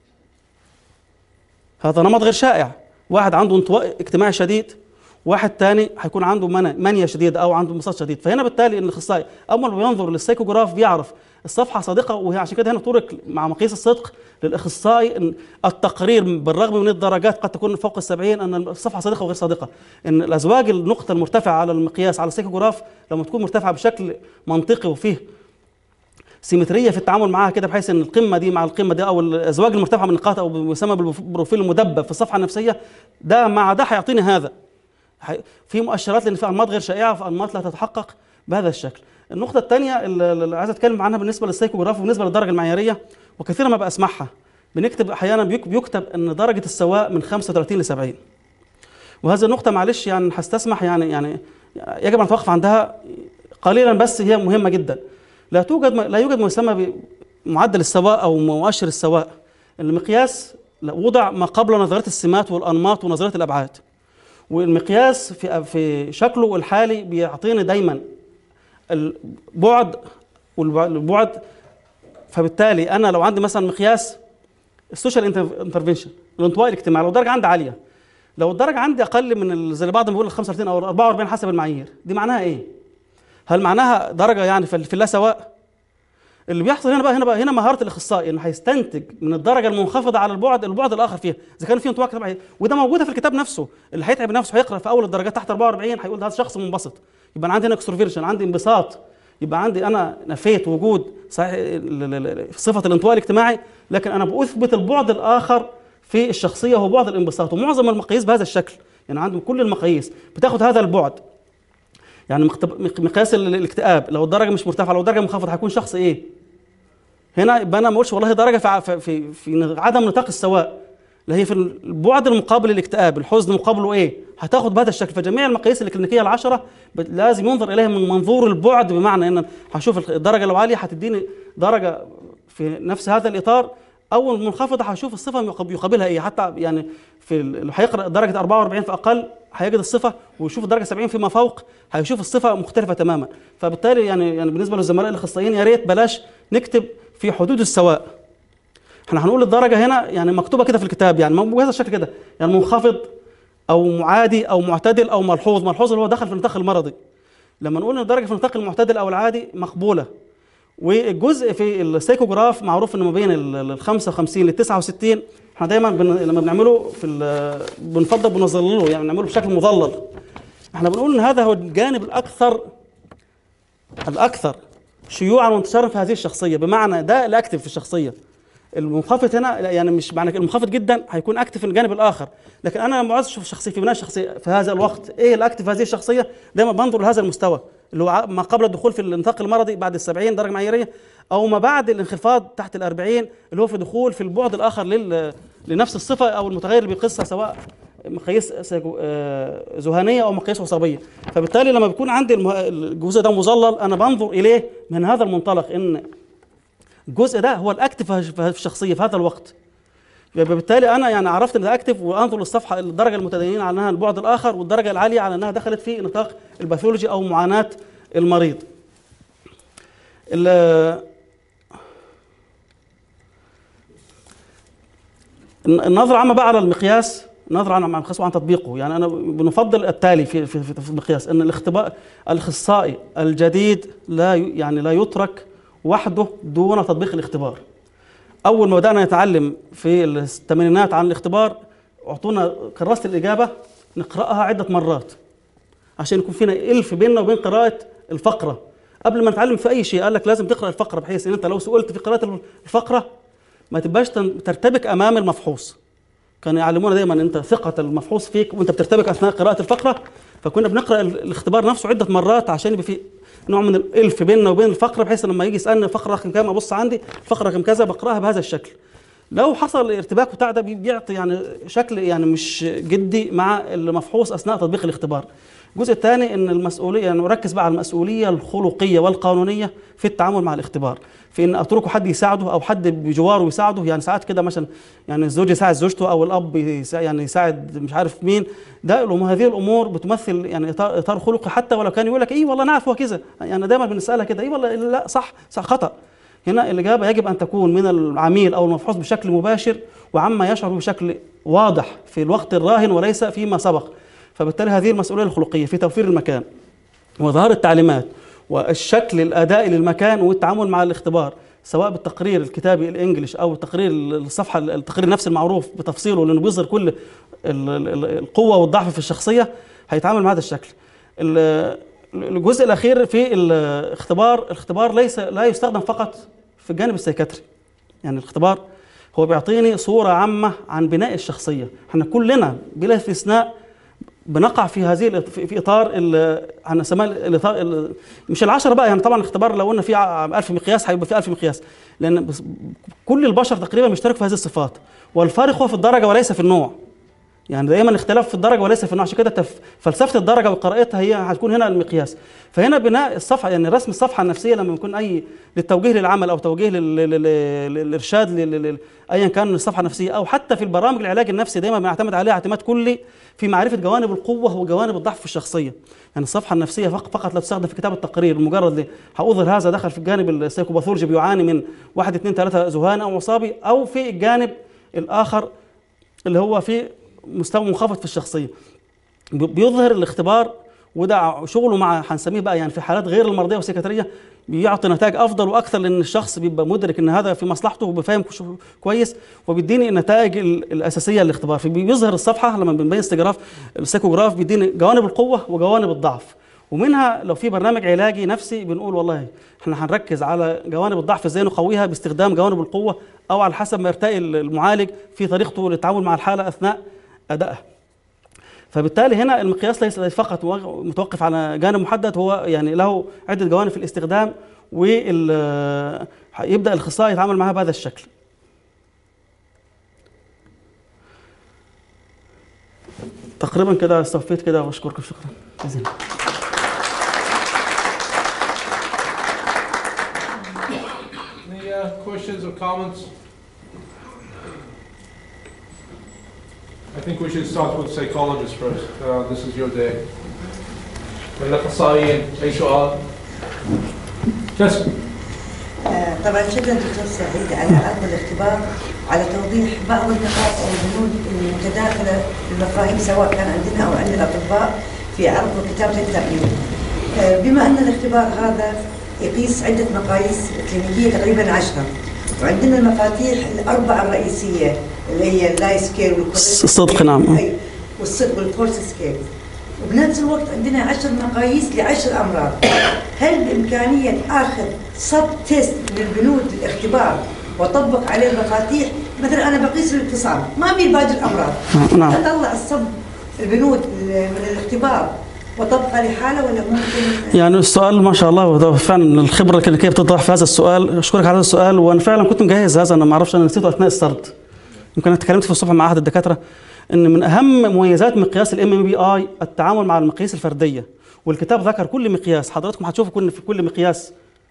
هذا نمط غير شائع واحد عنده انطواء اجتماعي شديد واحد تاني هيكون عنده من- مانيا شديده او عنده انبساط شديد فهنا بالتالي ان الاخصائي اول ما بينظر للسايكوجراف بيعرف الصفحه صادقه وهي عشان كده هنا طرق مع مقياس الصدق للاخصائي ان التقرير بالرغم من الدرجات قد تكون فوق السبعين ان الصفحه صادقه وغير صادقه ان الازواج النقطه المرتفعه على المقياس على السايكوجراف لما تكون مرتفعه بشكل منطقي وفيه سيمتريه في التعامل معاها كده بحيث ان القمه دي مع القمه دي او الازواج المرتفعه من النقاط او بيسمى بالبروفيل المدبب في الصفحه النفسيه ده مع ده هيعطيني هذا حي- في مؤشرات لان في انماط غير شائعه في انماط لا تتحقق بهذا الشكل النقطه الثانيه اللي اللي عايز اتكلم عنها بالنسبه للسايكوجراف وبالنسبه للدرجه المعياريه وكثيرا ما بسمعها بنكتب احيانا بيك- بيكتب ان درجه السواء من 35 ل 70 وهذه النقطه معلش يعني هستسمح يعني يعني يجب ان نتوقف عندها قليلا بس هي مهمه جدا لا توجد لا يوجد ما يسمى بمعدل السواء او مؤشر السواء المقياس وضع ما قبل نظريه السمات والانماط ونظريه الابعاد والمقياس في في شكله الحالي بيعطيني دايما البعد والبعد فبالتالي انا لو عندي مثلا مقياس السوشيال انترفنشن الانطواء الاجتماعي لو الدرجه عندي عاليه لو الدرجه عندي اقل من ال- زي اللي بعضهم بيقول 35 او 44 حسب المعايير دي معناها ايه هل معناها درجه يعني في في اللا سواء اللي بيحصل هنا بقى هنا بقى هنا مهاره الاخصائي انه هيستنتج من الدرجه المنخفضه على البعد البعد الاخر فيها اذا كان في انطواء اجتماعي وده موجوده في الكتاب نفسه اللي هيتعب نفسه هيقرا في اول الدرجات تحت 44 هيقول ده هذا شخص منبسط يبقى انا عندي هنا اكستروفيرشن عندي انبساط يبقى عندي انا نفيت وجود صحيح ال- ال- ال- صفه الانطواء الاجتماعي لكن انا باثبت البعد الاخر في الشخصيه هو بعد الانبساط ومعظم المقاييس بهذا الشكل يعني عندهم كل المقاييس بتاخد هذا البعد يعني مقت- مق- مقياس ال- الاكتئاب لو الدرجه مش مرتفعه لو الدرجه منخفضه هيكون شخص ايه هنا يبقى انا ما اقولش والله درجه في ع- في في, في عدم نطاق السواء اللي هي في البعد المقابل للاكتئاب الحزن مقابله ايه هتاخد بهذا الشكل فجميع المقاييس الكلينيكيه العشره بت- لازم ينظر اليها من منظور البعد بمعنى ان هشوف الدرجه لو عاليه هتديني درجه في نفس هذا الاطار اول منخفضه هشوف الصفه يقاب- يقابلها ايه حتى يعني في ال- اللي هيقرا درجه 44 فاقل هيجد الصفه ويشوف الدرجه 70 فيما فوق هيشوف الصفه مختلفه تماما فبالتالي يعني يعني بالنسبه للزملاء الاخصائيين يا ريت بلاش نكتب في حدود السواء احنا هنقول الدرجه هنا يعني مكتوبه كده في الكتاب يعني بهذا الشكل كده يعني منخفض او معادي او معتدل او ملحوظ ملحوظ اللي هو دخل في النطاق المرضي لما نقول ان الدرجه في النطاق المعتدل او العادي مقبوله والجزء في السيكوجراف معروف انه ما بين ال 55 لل 69 احنا دايما بن... لما بنعمله في ال... بنفضل بنظلله يعني بنعمله بشكل مظلل احنا بنقول ان هذا هو الجانب الاكثر الاكثر شيوعا وانتشارا في هذه الشخصيه بمعنى ده الاكتف في الشخصيه المنخفض هنا يعني مش معنى المنخفض جدا هيكون اكتف في الجانب الاخر لكن انا لما عاوز اشوف الشخصيه في بناء الشخصيه في هذا الوقت ايه الاكتف في هذه الشخصيه دايما بنظر لهذا المستوى اللي هو ما قبل الدخول في النطاق المرضي بعد ال 70 درجه معاييريه او ما بعد الانخفاض تحت ال 40 اللي هو في دخول في البعد الاخر لل لنفس الصفه او المتغير اللي بيقيسها سواء مقاييس ذهانيه او مقاييس عصبيه فبالتالي لما بيكون عندي الجزء ده مظلل انا بنظر اليه من هذا المنطلق ان الجزء ده هو الاكتف في الشخصيه في هذا الوقت بالتالي انا يعني عرفت ان ده اكتف وانظر للصفحه الدرجه المتدينين على انها البعد الاخر والدرجه العاليه على انها دخلت في نطاق الباثولوجي او معاناه المريض. النظره عامه بقى على المقياس نظرة عن المقياس وعن تطبيقه يعني انا بنفضل التالي في في في المقياس ان الاختبار الاخصائي الجديد لا يعني لا يترك وحده دون تطبيق الاختبار اول ما بدانا نتعلم في الثمانينات عن الاختبار اعطونا كراسه الاجابه نقراها عده مرات عشان يكون فينا الف بيننا وبين قراءه الفقره قبل ما نتعلم في اي شيء قال لك لازم تقرا الفقره بحيث ان انت لو سئلت في قراءه الفقره ما تبقاش ترتبك امام المفحوص كانوا يعلمونا دايما انت ثقه المفحوص فيك وانت بترتبك اثناء قراءه الفقره فكنا بنقرا الاختبار نفسه عده مرات عشان يبقى في نوع من الالف بيننا وبين الفقره بحيث لما يجي يسالني الفقره رقم كام ابص عندي الفقره رقم كذا بقراها بهذا الشكل لو حصل ارتباك بتاع ده بيعطي يعني شكل يعني مش جدي مع المفحوص اثناء تطبيق الاختبار الجزء الثاني ان المسؤوليه يعني نركز بقى على المسؤوليه الخلقيه والقانونيه في التعامل مع الاختبار في ان اتركه حد يساعده او حد بجواره يساعده يعني ساعات كده مثلا يعني الزوج يساعد زوجته او الاب يعني يساعد مش عارف مين ده هذه الامور بتمثل يعني اطار, إطار خلقي حتى ولو كان يقول لك ايه والله نعرف هو كذا يعني دايما بنسالها كده ايه والله لا صح صح خطا هنا الاجابه يجب ان تكون من العميل او المفحوص بشكل مباشر وعما يشعر بشكل واضح في الوقت الراهن وليس فيما سبق فبالتالي هذه المسؤوليه الخلقيه في توفير المكان وإظهار التعليمات والشكل الادائي للمكان والتعامل مع الاختبار سواء بالتقرير الكتابي الانجليش او تقرير الصفحه التقرير نفس المعروف بتفصيله لانه بيظهر كل القوه والضعف في الشخصيه هيتعامل مع هذا الشكل الجزء الاخير في الاختبار الاختبار ليس لا يستخدم فقط في الجانب السيكاتري يعني الاختبار هو بيعطيني صوره عامه عن بناء الشخصيه احنا كلنا بلا استثناء بنقع في هذه في اطار هنسميها الاطار مش العشرة بقى يعني طبعا الاختبار لو قلنا في 1000 مقياس هيبقى في 1000 مقياس لان كل البشر تقريبا بيشتركوا في هذه الصفات والفارق هو في الدرجه وليس في النوع يعني دائما الاختلاف في الدرجه وليس في النوع عشان كده تف... فلسفه الدرجه وقراءتها هي هتكون هنا المقياس فهنا بناء الصفحه يعني رسم الصفحه النفسيه لما يكون اي للتوجيه للعمل او توجيه لل... لل... للارشاد لل... ايا كان الصفحه النفسيه او حتى في البرامج العلاج النفسي دايما بنعتمد عليها اعتماد كلي في معرفه جوانب القوه وجوانب الضعف في الشخصيه يعني الصفحه النفسيه فقط لا تستخدم في كتاب التقرير مجرد هاظهر هذا دخل في الجانب السيكوباثولوجي بيعاني من واحد اثنين ثلاثه ذهان او مصابي او في الجانب الاخر اللي هو في مستوى منخفض في الشخصيه بيظهر الاختبار وده شغله مع هنسميه بقى يعني في حالات غير المرضيه والسيكاتريه بيعطي نتائج افضل واكثر لان الشخص بيبقى مدرك ان هذا في مصلحته وبيفهم كويس وبيديني النتائج الاساسيه للاختبار فبيظهر الصفحه لما بنبين استجراف السيكوجراف بيديني جوانب القوه وجوانب الضعف ومنها لو في برنامج علاجي نفسي بنقول والله احنا هنركز على جوانب الضعف ازاي نقويها باستخدام جوانب القوه او على حسب ما يرتقي المعالج في طريقته للتعامل مع الحاله اثناء ادائها فبالتالي هنا المقياس ليس فقط متوقف على جانب محدد هو يعني له عده جوانب في الاستخدام ويبدا الاخصائي يتعامل معها بهذا الشكل تقريبا كده استوفيت كده واشكركم شكرا جزيلا Any uh, questions or comments? I think we should start with psychologists first. Uh, this is your day. الأخصائيين أي سؤال؟ جس آه، طبعا شكرا دكتور سعيد على عرض الاختبار على توضيح بعض النقاط او البنود المتداخله في المفاهيم سواء كان عندنا او عند الاطباء في عرض وكتابه التعليم. آه، بما ان الاختبار هذا يقيس عده مقاييس كلينيكيه تقريبا عشره وعندنا المفاتيح الاربعه الرئيسيه اللي هي اللاي سكيل والكوريكت الصدق، نعم. أي، والصدق والفورس سكيل وبنفس الوقت عندنا عشر مقاييس لعشر امراض هل بامكانيه اخذ صب تيست من البنود الاختبار واطبق عليه المفاتيح مثلا انا بقيس الانفصام ما ابي باقي الامراض نعم. اطلع الصب البنود من الاختبار واطبقها لحاله ولا ممكن يعني السؤال ما شاء الله وده فعلا الخبره الكلينيكيه بتطرح في هذا السؤال اشكرك على هذا السؤال وانا فعلا كنت مجهز هذا انا ما اعرفش انا نسيته اثناء السرد يمكن انا اتكلمت في الصبح مع احد الدكاتره ان من اهم مميزات مقياس الام ام بي اي التعامل مع المقاييس الفرديه والكتاب ذكر كل مقياس حضراتكم هتشوفوا كل في كل مقياس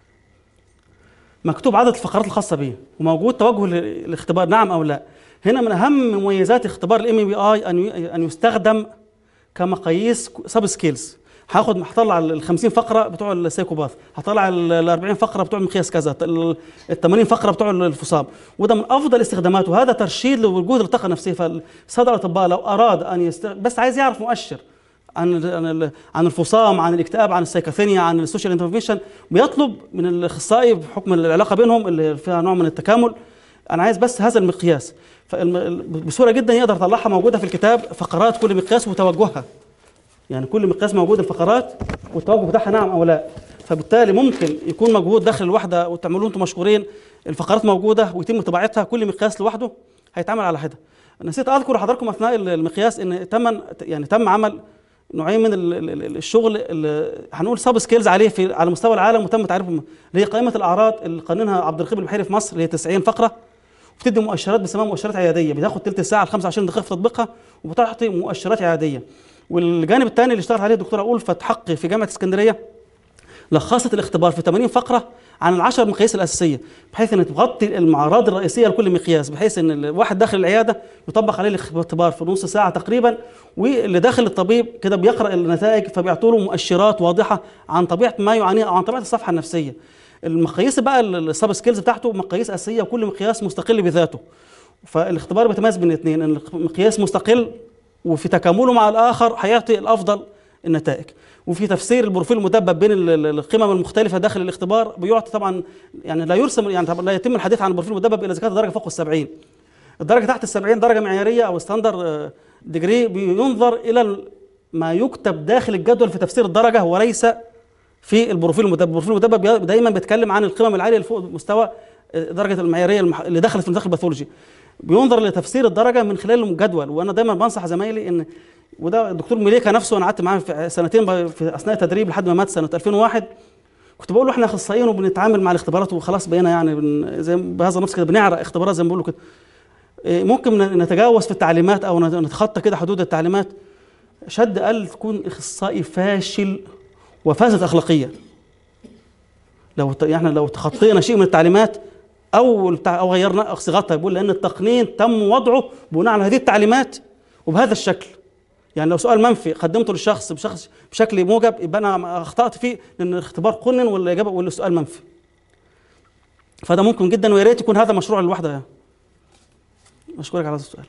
مكتوب عدد الفقرات الخاصه به وموجود توجه للاختبار نعم او لا هنا من اهم مميزات اختبار الام ام بي اي ان ي- ان يستخدم كمقاييس سب سكيلز هاخد هطلع ال 50 فقره بتوع السايكوباث هطلع ال 40 فقره بتوع المقياس كذا ال 80 فقره بتوع الفصام وده من افضل استخداماته وهذا ترشيد لوجود الطاقه النفسيه فالصدر الاطباء لو اراد ان يست... بس عايز يعرف مؤشر عن ال- عن ال- عن الفصام عن الاكتئاب عن السايكوثينيا عن السوشيال انترفيشن بيطلب من الاخصائي بحكم العلاقه بينهم اللي فيها نوع من التكامل انا عايز بس هذا المقياس فالم- بسهوله جدا يقدر يطلعها موجوده في الكتاب فقرات كل مقياس وتوجهها يعني كل مقياس موجود الفقرات والتوجه بتاعها نعم او لا فبالتالي ممكن يكون مجهود داخل الوحده وتعملوه انتم مشكورين الفقرات موجوده ويتم طباعتها كل مقياس لوحده هيتعمل على حده نسيت اذكر لحضراتكم اثناء المقياس ان تم يعني تم عمل نوعين من ال- ال- ال- الشغل اللي هنقول سب سكيلز عليه في على مستوى العالم وتم تعريفهم اللي هي قائمه الاعراض اللي قانونها عبد الرقيب البحيري في مصر اللي هي 90 فقره وبتدي مؤشرات بيسموها مؤشرات عياديه بتاخد تلت ساعه ل 25 دقيقه في تطبيقها وبتعطي مؤشرات عياديه والجانب الثاني اللي اشتغلت عليه الدكتوره ألفت حقي في جامعه اسكندريه لخصت الاختبار في 80 فقره عن العشر مقاييس الاساسيه بحيث ان تغطي المعارض الرئيسيه لكل مقياس بحيث ان الواحد داخل العياده يطبق عليه الاختبار في نص ساعه تقريبا واللي داخل الطبيب كده بيقرا النتائج فبيعطوا له مؤشرات واضحه عن طبيعه ما يعانيه او عن طبيعه الصفحه النفسيه المقاييس بقى السب سكيلز بتاعته مقاييس اساسيه وكل مقياس مستقل بذاته فالاختبار بيتميز بين الاثنين ان المقياس مستقل وفي تكامله مع الاخر هيعطي الافضل النتائج وفي تفسير البروفيل المدبب بين ال- ال- القمم المختلفه داخل الاختبار بيعطي طبعا يعني لا يرسم يعني طبعا لا يتم الحديث عن البروفيل المدبب الا اذا كانت الدرجه فوق ال 70 الدرجه تحت ال 70 درجه معياريه او ستاندر ديجري بينظر الى ال- ما يكتب داخل الجدول في تفسير الدرجه وليس في البروفيل المدبب البروفيل المدبب بي- دايما بيتكلم عن القمم العاليه اللي فوق مستوى آه، درجه المعياريه المح- اللي دخلت في داخل الباثولوجي بينظر لتفسير الدرجه من خلال الجدول وانا دايما بنصح زمايلي ان وده الدكتور مليكا نفسه انا قعدت معاه في سنتين ب- في اثناء التدريب لحد ما مات سنه 2001 كنت بقول له احنا اخصائيين وبنتعامل مع الاختبارات وخلاص بقينا يعني بن زي بهذا النص كده بنعرق اختبارات زي ما بيقولوا كده إيه، ممكن ن- نتجاوز في التعليمات او نت- نتخطى كده حدود التعليمات شد قال تكون اخصائي فاشل وفاسد اخلاقيا لو ت- احنا لو تخطينا شيء من التعليمات او التع- او غيرنا صيغتها بيقول لان التقنين تم وضعه بناء على هذه التعليمات وبهذا الشكل يعني لو سؤال منفي قدمته للشخص بشخص بشكل موجب يبقى انا اخطات فيه لان الاختبار قنن والاجابه والسؤال منفي فده ممكن جدا ويا ريت يكون هذا مشروع لوحده يعني. اشكرك على هذا السؤال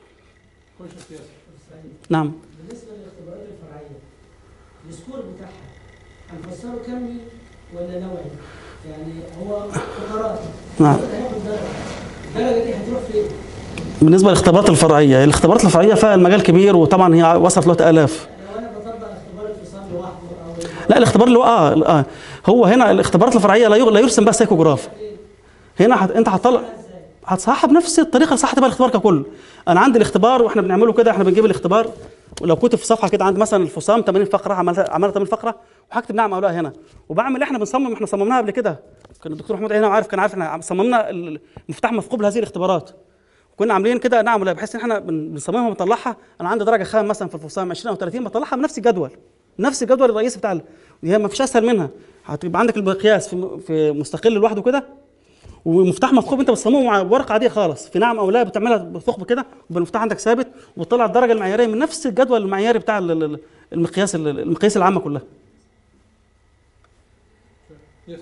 نعم بالنسبه للاختبارات الفرعيه السكور بتاعها هنفسره كمي ولا نوعي؟ يعني هو فقرات نعم. هياخد درجه الدرجه دي هتروح فين؟ بالنسبه للاختبارات الفرعيه الاختبارات الفرعيه فيها المجال كبير وطبعا هي وصلت دلوقتي الاف لو انا بطبق اختبار الفصام لوحده او لا الاختبار اللي هو اه اه هو هنا الاختبارات الفرعيه لا يغ- لا يرسم بها سايكوجراف هنا هت... انت هتطلع هتصحح بنفس الطريقه اللي صحت بها الاختبار ككل انا عندي الاختبار واحنا بنعمله كده احنا بنجيب الاختبار ولو كنت في صفحه كده عند مثلا الفصام 80 فقره عملتها عملت 80 فقره وهكتب نعم او لا هنا وبعمل احنا بنصمم احنا صممناها قبل كده كان الدكتور محمود هنا عارف كان عارف احنا صممنا المفتاح مثقوب لهذه الاختبارات كنا عاملين كده نعم ولا بحيث ان احنا بن- بنصممها ونطلعها انا عندي درجه خام مثلا في الفصام 20 او 30 بطلعها بنفس الجدول نفس الجدول الرئيسي بتاع ال- هي ما فيش اسهل منها هتبقى عندك المقياس في م- في مستقل لوحده كده ومفتاح مفخوم انت بتصممه مع ورقه عاديه خالص في نعم او لا بتعملها بثقب كده وبالمفتاح عندك ثابت وبتطلع الدرجه المعياريه من نفس الجدول المعياري بتاع ال- ال- المقياس ال- المقياس العامه كلها Yes.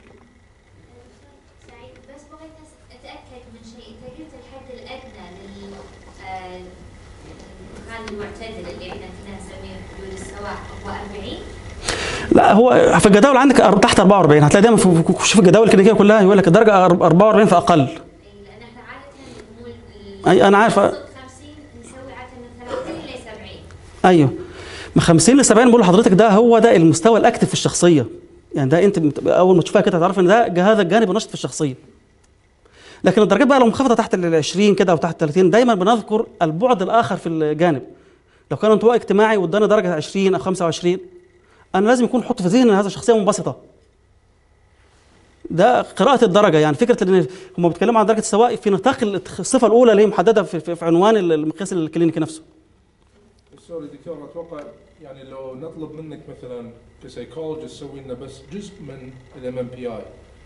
سعيد بس بغيت أس- أتأكد من شيء أنت قلت الحد الأدنى لل آه، الامتحان المعتدل اللي احنا كنا نسميه حدود السواء هو 40 لا هو في الجداول عندك أر- تحت 44 هتلاقي دايما في في- شوف الجداول الكلينيكيه كلها يقول لك الدرجه أر- 44 فاقل أي لأن احنا عادة مو ال- أي أنا عارف. المتوسط 50 نسوي عادة من 30 ل 70 ايوه من 50 ل 70 بقول لحضرتك ده هو ده المستوى الاكتف في الشخصيه يعني ده انت بت- اول ما تشوفها كده هتعرف ان ده ج- هذا الجانب النشط في الشخصيه لكن الدرجات بقى لو منخفضه تحت ال 20 كده او تحت 30 دايما بنذكر البعد الاخر في الجانب لو كان انطواء اجتماعي واداني درجه 20 او 25 انا لازم يكون حط في ذهني ان هذا شخصيه منبسطه ده قراءة الدرجة يعني فكرة ان هم بيتكلموا عن درجة السواء في نطاق الصفة الأولى اللي هي محددة في, في, في عنوان المقياس الكلينيكي نفسه. سوري دكتور اتوقع يعني لو نطلب منك مثلا كسايكولوجيست سوي لنا بس جزء من الام ام بي اي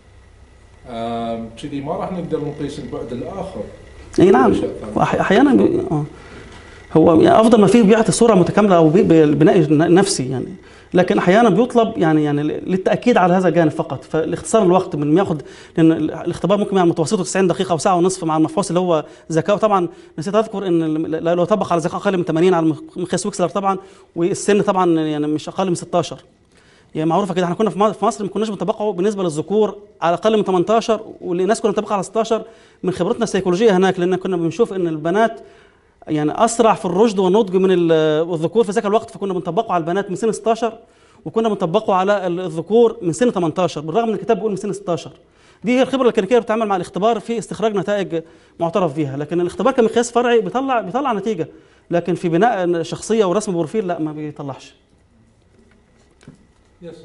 كذي ما راح نقدر نقيس البعد الاخر اي نعم أشياء ثانية. وأح- احيانا بي... آه. هو يعني افضل ما فيه بيعطي صوره متكامله او بي- بالبناء النفسي يعني لكن احيانا بيطلب يعني يعني للتاكيد على هذا الجانب فقط فالاختصار الوقت من ما ياخد لان الاختبار ممكن يعني متوسطه 90 دقيقه او ساعه ونصف مع المفحوص اللي هو ذكاء طبعا نسيت اذكر ان ال- لو طبق على ذكاء اقل من 80 على مقياس ويكسلر طبعا والسن طبعا يعني مش اقل من 16 يعني معروفه كده احنا كنا في م- في مصر ما كناش بنطبقه بالنسبه للذكور على اقل من 18 والناس كنا بنطبقها على 16 من خبرتنا السيكولوجيه هناك لان كنا بنشوف ان البنات يعني اسرع في الرشد والنضج من ال- الذكور في ذاك الوقت فكنا بنطبقه على البنات من سن 16 وكنا بنطبقه على ال- الذكور من سن 18 بالرغم ان الكتاب بيقول من سن 16 دي هي الخبره الكلينيكيه اللي بتتعامل مع الاختبار في استخراج نتائج معترف بيها لكن الاختبار كمقياس فرعي بيطلع بيطلع نتيجه لكن في بناء شخصيه ورسم بروفيل لا ما بيطلعش يس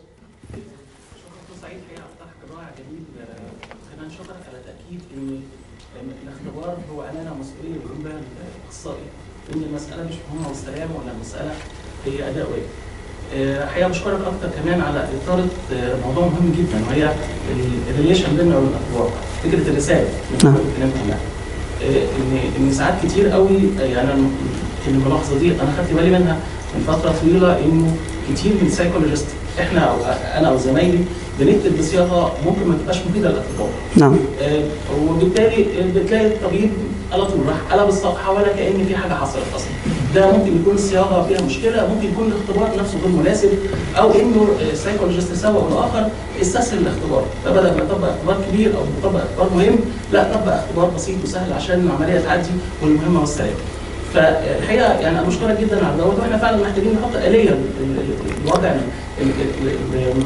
دكتور سعيد هي افتح قراءة جديد آه، خلينا نشكرك على تأكيد إن إن الاختبار هو أمانة مسؤولية بيقوم بها الأخصائي إن المسألة مش مهمة واستلام ولا المسألة هي أداء واجب. آه، حقيقة بشكرك أكتر كمان على إثارة آه، موضوع مهم جدا وهي الريليشن بيننا وبين الأخبار فكرة الرسالة اللي نعم. كنا اتكلمت عنها. آه، إن إن ساعات كتير قوي آه، يعني أنا في الملاحظة دي أنا خدت بالي منها من فترة طويلة إنه كتير من السايكولوجيست إحنا أو أنا أو زمايلي بنكتب بصياغة ممكن ما تبقاش مفيدة للأطباء. نعم آه، وبالتالي بتلاقي الطبيب على طول راح قلب الصفحه ولا كان في حاجه حصلت اصلا ده ممكن يكون الصياغه فيها مشكله ممكن يكون الاختبار نفسه غير مناسب او انه السايكولوجيست سوى الاخر استسهل الاختبار فبدل ما يطبق اختبار كبير او يطبق اختبار مهم لا طبق اختبار بسيط وسهل عشان العمليه تعدي والمهمه والسلام فالحقيقه يعني انا بشكرك جدا على دوت واحنا فعلا محتاجين نحط اليه ل- ل- للوضع ال- ال- ال- ال-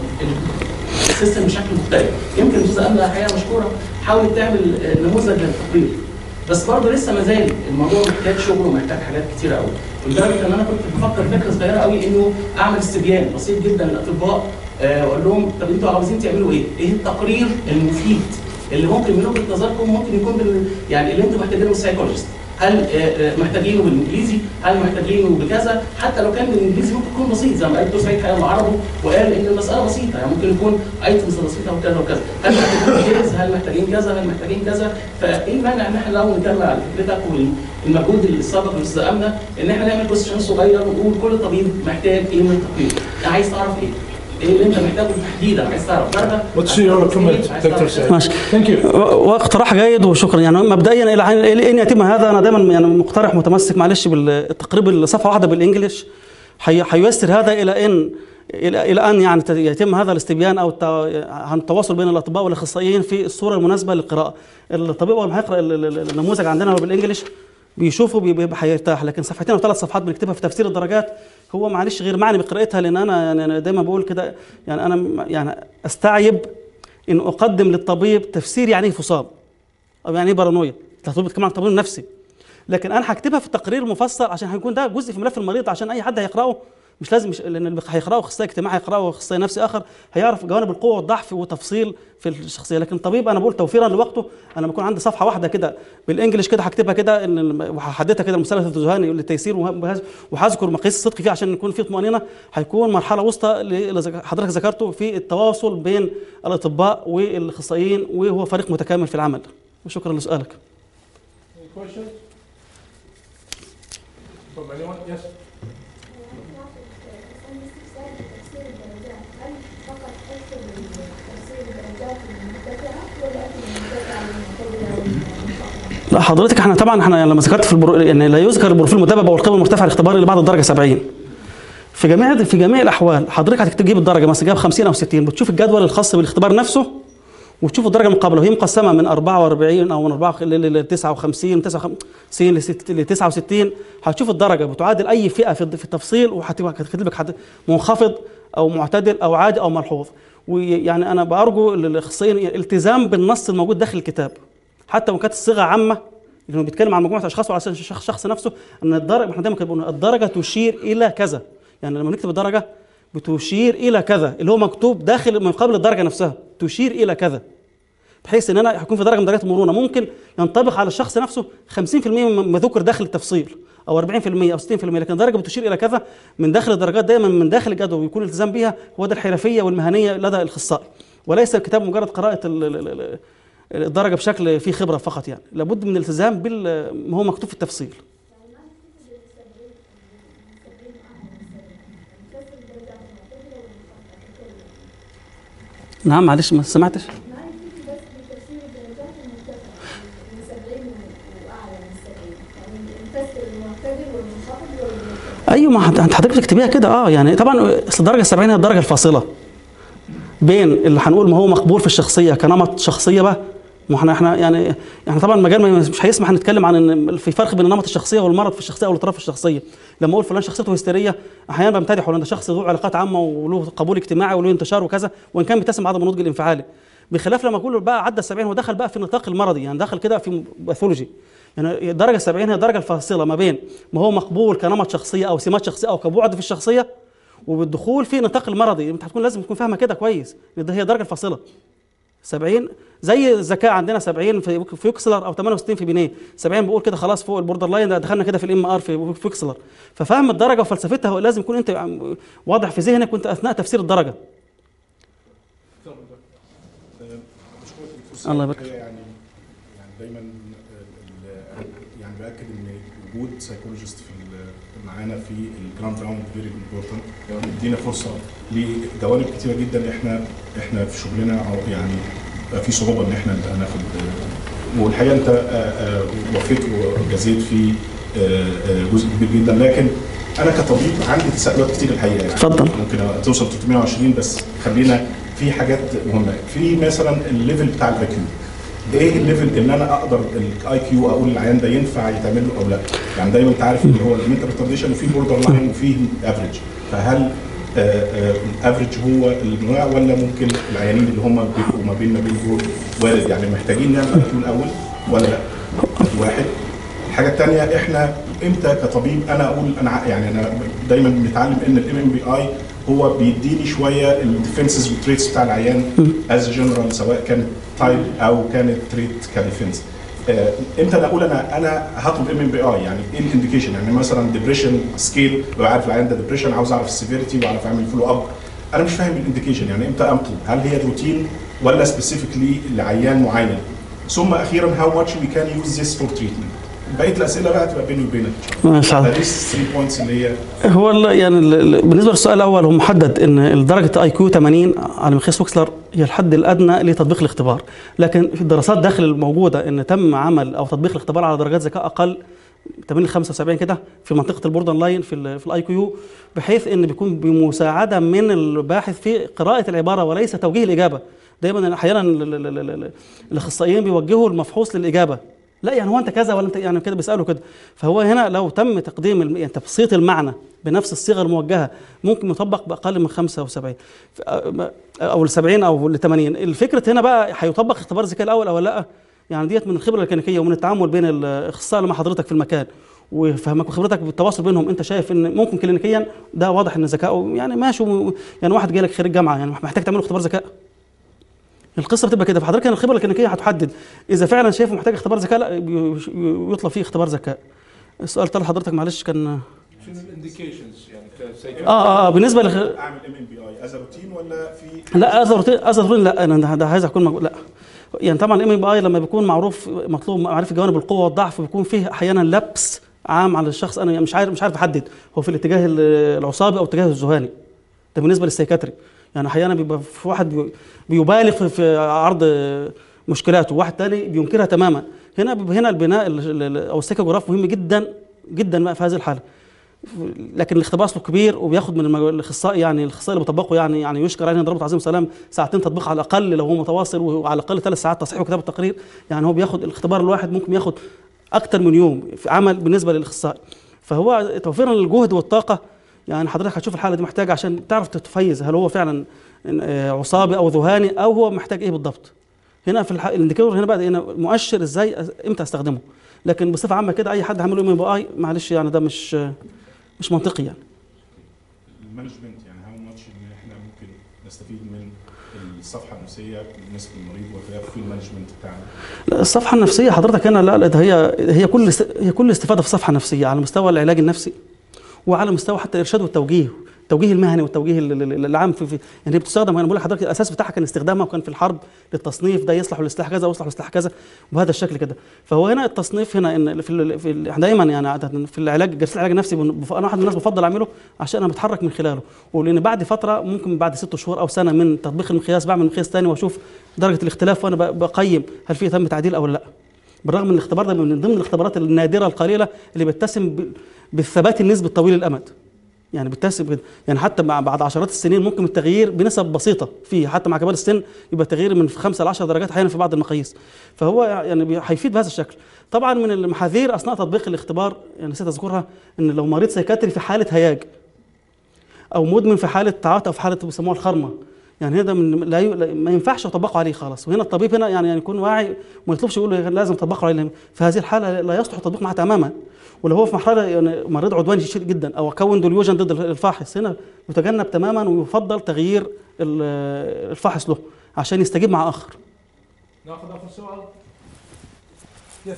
السيستم بشكل مختلف يمكن الاستاذه امنه الحقيقه مشكوره حاولت تعمل آه، نموذج للتقرير بس برضه لسه ما زال الموضوع محتاج شغل ومحتاج حاجات كتيره قوي لدرجه ان انا كنت بفكر فكره صغيره قوي انه اعمل استبيان بسيط جدا للاطباء آه، واقول لهم طب انتوا عاوزين تعملوا ايه؟ ايه التقرير المفيد اللي ممكن من وجهه نظركم ممكن يكون بال... يعني اللي انتوا محتاجينه من السايكولوجيست هل آه، آه، محتاجينه بالانجليزي؟ هل محتاجينه بكذا؟ حتى لو كان بالانجليزي ممكن يكون بسيط زي ما قال دكتور سعيد حقيقه معرضه وقال ان المساله بسيطه يعني ممكن يكون ايتمز بسيطه وكذا وكذا، هل محتاجين ديتيلز؟ هل محتاجين كذا؟ هل محتاجين كذا؟ فايه المانع ان احنا لو نكمل على فكرتك والمجهود اللي سبق للاستاذ امنه ان احنا نعمل كويستشن صغير ونقول كل طبيب محتاج ايه من التقرير؟ عايز تعرف ايه؟ ايه اللي انت محتاجه تحديدا؟ عايز تعرف درجه؟ What's عايز your تعرف comment, عايز تعرف Dr. كذا. Said? ماشي Thank you. و- واقتراح جيد وشكرا يعني مبدئيا الى حين- الى ان يتم هذا انا دايما يعني مقترح متمسك معلش بالتقريب الصفحه واحده بالانجلش حي- حييسر هذا الى ان الى الى ان يعني ت- يتم هذا الاستبيان او الت- عن التواصل بين الاطباء والاخصائيين في الصوره المناسبه للقراءه الطبيب اول ما هيقرا ال- ال- ال- النموذج عندنا بالانجلش بيشوفه بي- بيبقى هيرتاح لكن صفحتين او ثلاث صفحات بنكتبها في تفسير الدرجات هو معلش غير معني بقراءتها لان انا يعني أنا دايما بقول كده يعني انا م- يعني استعيب ان اقدم للطبيب تفسير يعني ايه فصام او يعني ايه بارانويا الطبيب بيتكلم عن الطبيب النفسي لكن انا هكتبها في تقرير مفصل عشان هيكون ده جزء في ملف المريض عشان اي حد هيقراه مش لازم مش لان اللي هيقراه اخصائي اجتماعي هيقراه اخصائي نفسي اخر هيعرف جوانب القوه والضعف وتفصيل في الشخصيه لكن طبيب انا بقول توفيرا لوقته انا لما يكون عندي صفحه واحده كده بالانجلش كده هكتبها كده ان الم- وهحددها كده المثلث الذهاني للتيسير وه- وهذا- وهذكر مقاييس الصدق فيه عشان يكون في طمانينه هيكون مرحله وسطى اللي ذك- حضرتك ذكرته في التواصل بين الاطباء والاخصائيين وهو فريق متكامل في العمل وشكرا لسؤالك Any questions? From anyone? Yes? لا حضرتك احنا طبعا احنا لما ذكرت في البرو... يعني لا يذكر البروفيل المتابعه او القيمه المرتفعه الاختباري اللي بعد الدرجه 70 في جميع في جميع الاحوال حضرتك هتجيب الدرجه مثلا جاب 50 او 60 بتشوف الجدول الخاص بالاختبار نفسه وتشوف الدرجه المقابله وهي مقسمه من 44 او من 4 ل 59 من 59 ل 69 هتشوف الدرجه بتعادل اي فئه في في التفصيل وهتكتب لك حد- منخفض او معتدل او عادي او ملحوظ ويعني انا بارجو للاخصائيين الالتزام بالنص الموجود داخل الكتاب حتى وان كانت الصيغه عامه لانه بيتكلم عن مجموعه اشخاص وعلى اساس الشخص الشخص نفسه ان الدرجه احنا دايما كنا بنقول الدرجه تشير الى كذا يعني لما نكتب الدرجه بتشير الى كذا اللي هو مكتوب داخل من قبل الدرجه نفسها تشير الى كذا بحيث ان انا هيكون في درجه من درجات المرونه ممكن ينطبق على الشخص نفسه 50% مما ذكر داخل التفصيل او 40% او 60% لكن درجه بتشير الى كذا من داخل الدرجات دايما من داخل الجدول ويكون الالتزام بها هو ده الحرفيه والمهنيه لدى الاخصائي وليس الكتاب مجرد قراءه ال- ال- ال- الدرجه بشكل فيه خبره فقط يعني لابد من الالتزام بما هو مكتوب في التفصيل نعم معلش ما سمعتش ايوه ما انت حضرتك بتكتبيها كده اه يعني طبعا اصل الدرجه 70 هي الدرجه الفاصله بين اللي هنقول ما هو مقبول في الشخصيه كنمط شخصيه بقى ما احنا احنا يعني احنا طبعا المجال ما- مش هيسمح نتكلم عن ان في فرق بين نمط الشخصيه والمرض في الشخصيه او الاضطراب في الشخصيه لما اقول فلان شخصيته هستيريه احيانا بمتدحه لان ده شخص ذو علاقات عامه وله قبول اجتماعي وله انتشار وكذا وان كان بيتسم عدم النضج الانفعالي بخلاف لما اقول بقى عدى 70 هو دخل بقى في النطاق المرضي يعني دخل كده في باثولوجي يعني الدرجه 70 هي الدرجه الفاصله ما بين ما هو مقبول كنمط شخصيه او سمات شخصيه او كبعد في الشخصيه وبالدخول في نطاق المرضي انت هتكون لازم تكون فاهمه كده كويس إن ده هي الدرجه الفاصله 70 زي الذكاء عندنا 70 في في يوكسلر او 68 في بينيه 70 بقول كده خلاص فوق البوردر لاين ده دخلنا كده في الام ار في في يوكسلر ففهم الدرجه وفلسفتها هو لازم يكون انت عم- واضح في ذهنك وانت اثناء تفسير الدرجه بشكرك الفرصه الله يبارك الحقيقة يعني يعني دايما ال- ال- يعني باكد ان وجود سايكولوجيست في ال- معانا في الجراوند راوند فيري امبورتنت بيدينا فرصه لجوانب كتيره جدا احنا احنا في شغلنا او يعني بقى في صعوبه ان احنا نبقى ناخد والحقيقه انت آه، آه، وفيت وجزيت في آه، آه، جزء كبير جدا لكن انا كطبيب عندي تساؤلات كتير الحقيقه يعني اتفضل. ممكن توصل 320 بس خلينا في حاجات مهمه في مثلا الليفل بتاع الفاكيوم ايه الليفل اللي انا اقدر الاي كيو اقول العيان ده ينفع يتعمل له او لا يعني دايما انت عارف اللي هو المنتال ريتارديشن وفي بوردر لاين وفي افريج فهل الافريج هو النوع ولا ممكن العيانين اللي هم بيبقوا ما بين ما بين دول وارد يعني محتاجين نعمل اي كيو الاول ولا لا واحد الحاجه الثانيه احنا امتى كطبيب انا اقول انا ع- يعني انا دايما بنتعلم ان الام ام بي اي هو بيديني شويه الديفنسز والتريتس بتاع العيان از جنرال سواء كانت تايب او كانت تريت كديفنس آه، امتى انا اقول انا انا هطلب ام ام بي اي يعني ايه الانديكيشن يعني مثلا ديبريشن سكيل ببقى عارف العيان ده ديبريشن عاوز اعرف السيفيريتي واعرف اعمل فولو اب انا مش فاهم الانديكيشن يعني امتى اطلب هل هي روتين ولا سبيسيفيكلي لعيان معين ثم اخيرا هاو ماتش وي كان يوز ذس فور تريتمنت بقيه الاسئله بقى تبقى بيني وبينك ما شاء الله ده 3 بوينتس اللي هي هو ال- يعني ال- ال- بالنسبه للسؤال الاول هو محدد ان درجه اي كيو 80 على مقياس وكسلر هي الحد الادنى لتطبيق الاختبار لكن في الدراسات داخل الموجوده ان تم عمل او تطبيق الاختبار على درجات ذكاء اقل 80 75 كده في منطقه البوردر لاين في ال في الاي كيو بحيث ان بيكون بمساعده من الباحث في قراءه العباره وليس توجيه الاجابه دايما احيانا ال- ال- ال- ال- الاخصائيين بيوجهوا المفحوص للاجابه لا يعني هو انت كذا ولا انت يعني كده بيسالوا كده فهو هنا لو تم تقديم الم- يعني تبسيط المعنى بنفس الصيغه الموجهه ممكن يطبق باقل من 75 ف- او ل 70 او ل 80 الفكره هنا بقى هيطبق اختبار الذكاء الاول او لا يعني ديت من الخبره الكلينيكيه ومن التعامل بين الاخصائي مع حضرتك في المكان وفهمك وخبرتك بالتواصل بينهم انت شايف ان ممكن كلينيكيا ده واضح ان ذكائه يعني ماشي وم- يعني واحد جاي لك خريج جامعه يعني محتاج تعمل له اختبار ذكاء القصه بتبقى كده فحضرتك هنا الخبره الكلينيكيه هتحدد اذا فعلا شايفه محتاج اختبار ذكاء لا بي- يطلب فيه اختبار ذكاء السؤال تاني حضرتك معلش كان شنو الانديكيشنز يعني كسيكل اه اه, آه بالنسبه لخ... اعمل ام ام بي اي از روتين ولا في لا اذر روتين اذر روتين لا انا ده- ده عايز اكون مج... لا يعني طبعا الام بي اي لما بيكون معروف مطلوب معرفه جوانب القوه والضعف بيكون فيه احيانا لبس عام على الشخص انا مش عارف مش عارف احدد هو في الاتجاه ال- العصابي او الاتجاه الذهاني ده بالنسبه للسيكاتري يعني احيانا بيبقى في واحد بي- بيبالغ في- في عرض مشكلاته وواحد تاني بينكرها تماما هنا بيبقى هنا البناء ال- ال- او السيكوجراف مهم جدا جدا بقى في هذه الحاله لكن الاختبار اصله كبير وبياخد من المج- الاخصائي يعني الاخصائي اللي بيطبقه يعني يعني يشكر عليه ضربه عظيم سلام ساعتين تطبيق على الاقل لو هو متواصل وعلى الاقل ثلاث ساعات تصحيح وكتابه تقرير يعني هو بياخد الاختبار الواحد ممكن ياخد اكتر من يوم في عمل بالنسبه للاخصائي فهو توفيرا للجهد والطاقه يعني حضرتك هتشوف الحاله دي محتاجه عشان تعرف تتفيز هل هو فعلا آه، عصابي او ذهاني او هو محتاج ايه بالضبط هنا في الح... الانديكيتور هنا بقى هنا مؤشر ازاي أس- امتى استخدمه لكن بصفه عامه كده اي حد هيعمل ام بي اي معلش يعني ده مش مش منطقي يعني المانجمنت يعني هاو ماتش ان احنا ممكن نستفيد من الصفحه النفسيه بالنسبه للمريض وفي في المانجمنت بتاعنا لا، الصفحه النفسيه حضرتك هنا لا لا ده هي هي كل است- هي كل استفاده في الصفحه النفسيه على مستوى العلاج النفسي وعلى مستوى حتى الارشاد والتوجيه التوجيه المهني والتوجيه ال- ال- ال- العام في, في يعني بتستخدم انا بقول لحضرتك الاساس بتاعها كان استخدامها وكان في الحرب للتصنيف ده يصلح للاصلاح كذا ويصلح للاصلاح كذا وبهذا الشكل كده فهو هنا التصنيف هنا ان في ال- في ال- احنا دايما يعني عادة في العلاج جلسات العلاج النفسي بن- بف- انا واحد من الناس بفضل اعمله عشان انا بتحرك من خلاله ولان بعد فتره ممكن بعد ست شهور او سنه من تطبيق المقياس بعمل مقياس ثاني واشوف درجه الاختلاف وانا ب- بقيم هل في تم تعديل او لا بالرغم من الاختبار ده من ضمن الاختبارات النادره القليله اللي بتتسم ب- بالثبات النسبي الطويل الامد يعني بتتسم كده يعني حتى مع بعد عشرات السنين ممكن التغيير بنسب بسيطه فيه حتى مع كبار السن يبقى تغيير من 5 ل 10 درجات احيانا في بعض المقاييس فهو يعني بي- هيفيد بهذا الشكل طبعا من المحاذير اثناء تطبيق الاختبار يعني نسيت اذكرها ان لو مريض سيكاتري في حاله هياج او مدمن في حاله تعاطي او في حاله بيسموها الخرمه يعني هذا من لا, ي... لا- ما ينفعش يطبقه عليه خلاص وهنا الطبيب هنا يعني يعني يكون واعي وما يطلبش يقول له لازم تطبقه عليه في هذه الحاله لا يصلح التطبيق معها تماما ولو هو في مرحله يعني مريض عدواني شديد جدا او كون ديليوجن ضد الفاحص هنا يتجنب تماما ويفضل تغيير ال- الفاحص له عشان يستجيب مع اخر ناخذ اخر سؤال يس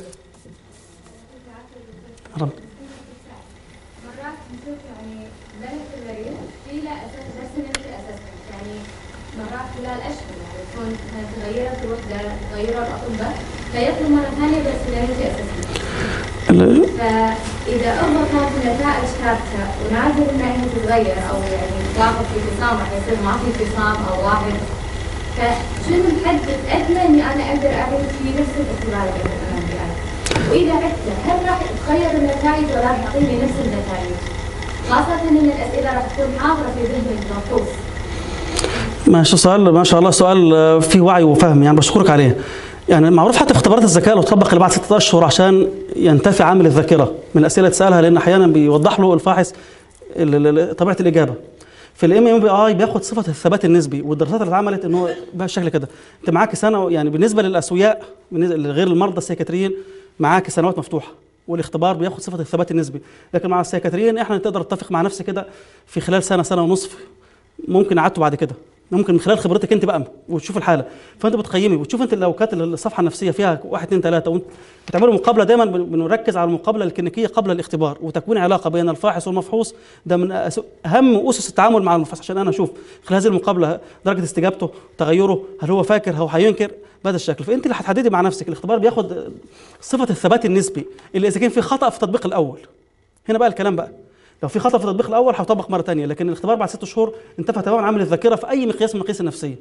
رب. مرات نشوف يعني بنت المريض في لا اساس بس نفس اساس يعني مرات خلال اشهر يعني تكون مثلا تغيرت الوحده تغيروا الاطباء فيطلب مره ثانيه بس نفس اساس ال- فاذا اضبط كانت النتائج ثابته ونادر انها هي تتغير او يعني واحد في انفصام راح يصير ما في انفصام او واحد فشنو محدد ادنى اني انا اقدر اعيد في نفس الاختبار اللي انا عندي انا واذا عدته هل راح تتغير النتائج ولا راح تعطيني نفس النتائج؟ خاصة ان الاسئلة راح تكون حاضرة في ذهن المنقوص. ماشي سؤال ما شاء الله سؤال آه، فيه وعي وفهم يعني بشكرك عليه يعني معروف حتى في اختبارات الذكاء لو تطبق اللي بعد ستة اشهر عشان ينتفي عامل الذاكره من الاسئله اللي تسالها لان احيانا بيوضح له الفاحص ال- ال- ال- طبيعه الاجابه في الام ام بي اي بياخد صفه الثبات النسبي والدراسات اللي اتعملت ان هو بالشكل كده انت معاك سنه يعني بالنسبه للاسوياء بالنسبه لغير المرضى السيكاتريين معاك سنوات مفتوحه والاختبار بياخد صفه الثبات النسبي لكن مع السيكاتريين احنا تقدر تتفق مع نفسك كده في خلال سنه سنه ونصف ممكن قعدته بعد كده ممكن من خلال خبرتك انت بقى وتشوف الحاله فانت بتقيمي وتشوف انت لو كانت الصفحه النفسيه فيها واحد اثنين ثلاثه وانت بتعملوا مقابله دايما بن- بنركز على المقابله الكلينيكيه قبل الاختبار وتكوين علاقه بين الفاحص والمفحوص ده من أس- اهم اسس التعامل مع المفحوص عشان انا اشوف خلال هذه المقابله درجه استجابته تغيره هل هو فاكر او هينكر بهذا الشكل فانت اللي هتحددي مع نفسك الاختبار بياخد صفه الثبات النسبي اللي اذا كان في خطا في التطبيق الاول هنا بقى الكلام بقى لو في خطا في التطبيق الاول هيطبق مره ثانيه لكن الاختبار بعد ست شهور انتفى تماما عامل الذاكره في اي مقياس من المقاييس النفسيه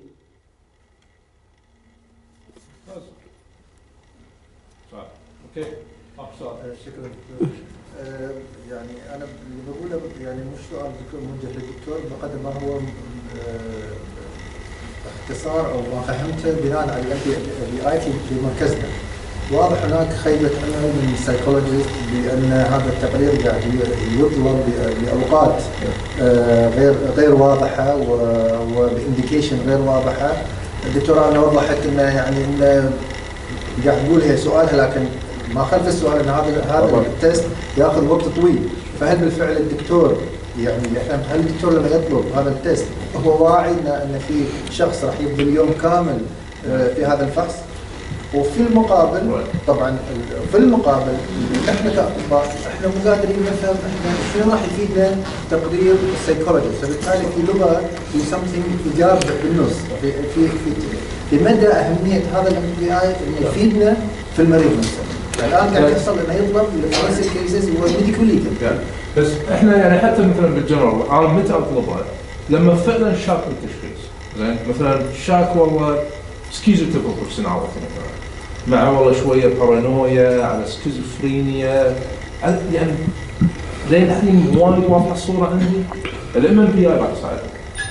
سؤال اوكي اخر سؤال آه، شكرا دكتور. آه، يعني انا اللي بقوله يعني مش سؤال دكتور موجه للدكتور بقدر ما هو آه، اختصار او ما فهمته بناء على التي اللي اي في مركزنا. واضح هناك خيبه امل من السايكولوجيست بان هذا التقرير قاعد يطلب باوقات آه، غير غير واضحه وبانديكيشن غير واضحه. الدكتوره انا وضحت انه يعني انه قاعد تقول هي سؤالها لكن ما خلف السؤال ان هذا هذا طبعاً. التست ياخذ وقت طويل فهل بالفعل الدكتور يعني هل الدكتور لما يطلب هذا التست هو واعي ان ان في شخص راح يبذل يوم كامل آه، في هذا الفحص وفي المقابل طبعا ال- في المقابل احنا كاطباء احنا مو قادرين نفهم احنا شنو راح يفيدنا تقرير السيكولوجيست فبالتالي في لغه في سمثينج ايجاب بالنص في في في في مدى اهميه هذا الام بي اي انه يفيدنا في المريض نفسه الان قاعد يحصل انه يطلب الفورنسيك كيسز وميديكال ليجل بس احنا يعني حتى مثلا بالجنرال انا متى اطلبها؟ لما فعلا شاك بالتشخيص زين مثلا شاك والله سكيزوتيبل بيرسوناليتي مثلا مع والله شويه بارانويا على سكيزوفرينيا على- يعني لين الحين وايد واضحه الصوره عندي الام ام بي اي راح يساعدك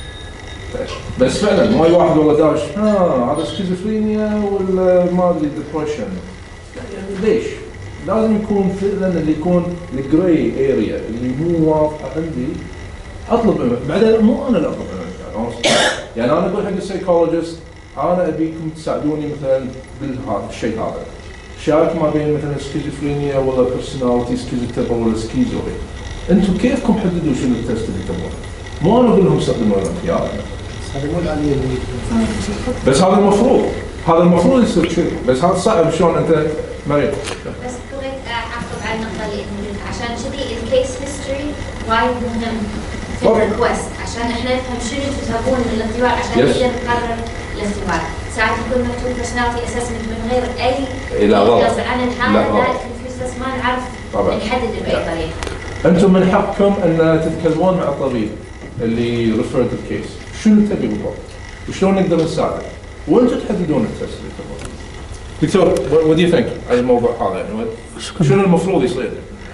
بس فعلا وايد واحد والله داش اه هذا سكيزوفرينيا ولا ما ادري ديبرشن يعني ليش؟ لازم يكون فعلا اللي يكون الجراي اريا اللي مو واضحه عندي اطلب بعدين مو انا اللي اطلب يعني honestly. يعني انا اقول حق السايكولوجيست انا ابيكم تساعدوني مثلا بالهذا الشيء هذا شاك ما بين مثلا سكيزوفرينيا ولا بيرسوناليتي سكيزوتيبل ولا سكيزو انتم كيفكم حددوا شنو التست اللي تبغونه؟ مو انا اقول لهم استخدموا الانتيار هذه مو الاليه اللي بس هذا المفروض هذا المفروض يصير كذي بس هذا صعب شلون انت مريض بس بغيت اعقب على النقطه اللي انت قلتها عشان كذي الكيس هيستوري وايد مهم في طبعاً. الريكوست عشان احنا نفهم شنو انتم تبون من الاختبار عشان Yes. نقدر نقرر الاختبار ساعات يكون مكتوب personality assessment من غير اي إيه، لا غلط. details عن لا الحاله غلط. لا confuse بس ما نعرف طبعاً. نحدد باي طريقه انتم من حقكم ان تتكلمون مع الطبيب اللي ريفيرد الكيس شنو تبي بالضبط وشلون نقدر نساعدك وانتم تحددون التست اللي تبغونه دكتور what do you think عن الموضوع هذا يعني what- شنو المفروض يصير؟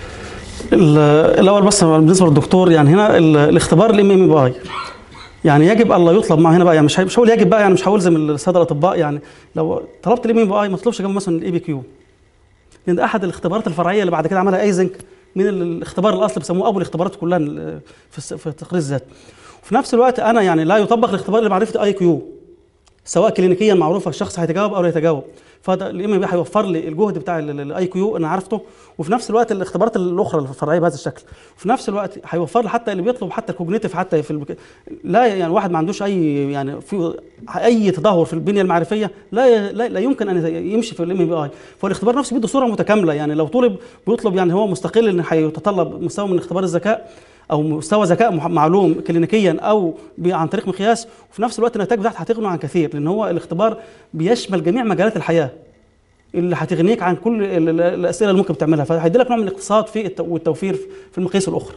ال- الاول بس بالنسبه للدكتور يعني هنا ال- الاختبار الام ام باي يعني يجب الا يطلب معه هنا بقى يعني مش مش هقول يجب بقى يعني مش هقول زي ما الساده الاطباء يعني لو طلبت الام ام باي ما تطلبش جنب مثلا الاي بي كيو لان ده احد الاختبارات الفرعيه اللي بعد كده عملها ايزنك من ال- الاختبار الاصلي بيسموه ابو الاختبارات كلها ال- في الس- في تقرير الذات وفي نفس الوقت انا يعني لا يطبق الاختبار لمعرفه اي كيو سواء كلينيكيا معروفه الشخص هيتجاوب او لا يتجاوب فده الام بي هيوفر لي الجهد بتاع الاي كيو انا عرفته وفي نفس الوقت الاختبارات الاخرى الفرعيه بهذا الشكل وفي نفس الوقت هيوفر لي حتى اللي بيطلب حتى الكوجنيتيف حتى في البك... لا يعني واحد ما عندوش اي يعني في اي تدهور في البنيه المعرفيه لا لا, لا يمكن ان يمشي في الام بي اي فالاختبار نفسه بيدي صوره متكامله يعني لو طلب بيطلب يعني هو مستقل ان هيتطلب مستوى من اختبار الذكاء او مستوى ذكاء مح- معلوم كلينيكيا او ب- عن طريق مقياس وفي نفس الوقت النتائج بتاعته هتغني عن كثير لان هو الاختبار بيشمل جميع مجالات الحياه اللي هتغنيك عن كل ال- ال- الاسئله اللي ممكن تعملها فهيدي لك نوع من الاقتصاد في الت- والتوفير في المقاييس الاخرى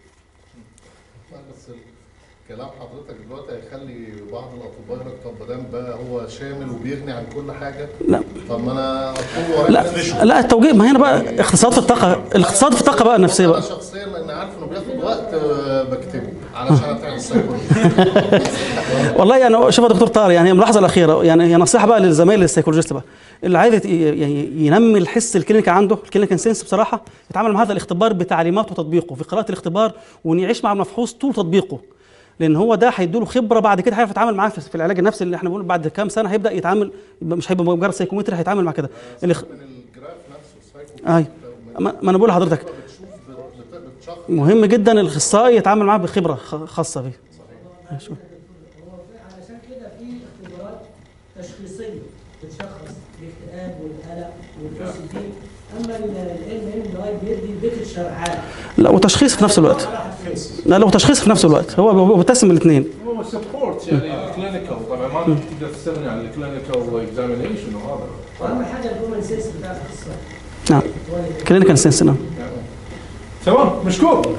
بس كلام حضرتك دلوقتي هيخلي بعض الاطباء يقول لك طب ما دام بقى هو شامل وبيغني عن كل حاجه لا طب ما انا اطلبه وراك لا لا التوجيه ما هنا بقى اقتصاد في الطاقه الاقتصاد في الطاقه بقى النفسيه انا بقى شخصيا لان عارف انه بياخد وقت آه، بكتبه علشان اتعمل سايكولوجي والله يعني شوف يا دكتور طارق يعني الملاحظه الاخيره يعني هي نصيحه بقى للزمايل السيكولوجيست بقى اللي عايز يت- يعني ينمي الحس الكلينيكي عنده الكلينيكال سنس بصراحه يتعامل مع هذا الاختبار بتعليماته وتطبيقه في قراءه الاختبار وان يعيش مع المفحوص طول تطبيقه لان هو ده هيديله خبره بعد كده هيعرف يتعامل معاه في في العلاج النفسي اللي احنا بنقول بعد كام سنه هيبدا يتعامل يبقى مش هيبقى مجرد سايكومتري هيتعامل مع كده الاخ... من الجراف نفسه السايكو اي ما ما انا بقول لحضرتك بتشوف بت- بت- بتشخص مهم جدا الاخصائي يتعامل معاه بخبره خ- خاصه بيه ماشي. هو في- علشان كده في اختبارات تشخيصيه بتشخص الاكتئاب والقلق والبي سي دي اما الام ام اي بيدي بيكتشر عام لا وتشخيص في نفس الوقت لا لا وتشخيص في نفس الوقت هو هو بيتسم الاثنين هو سبورت يعني الكلينيكال طبعا ما تقدر تستغني عن الكلينيكال اكزامينيشن وهذا واهم حاجه الهيومن سينس بتاع الاخصائي نعم كلينيكال سنس نعم تمام مشكور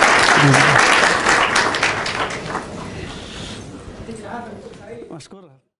شكرا مشكور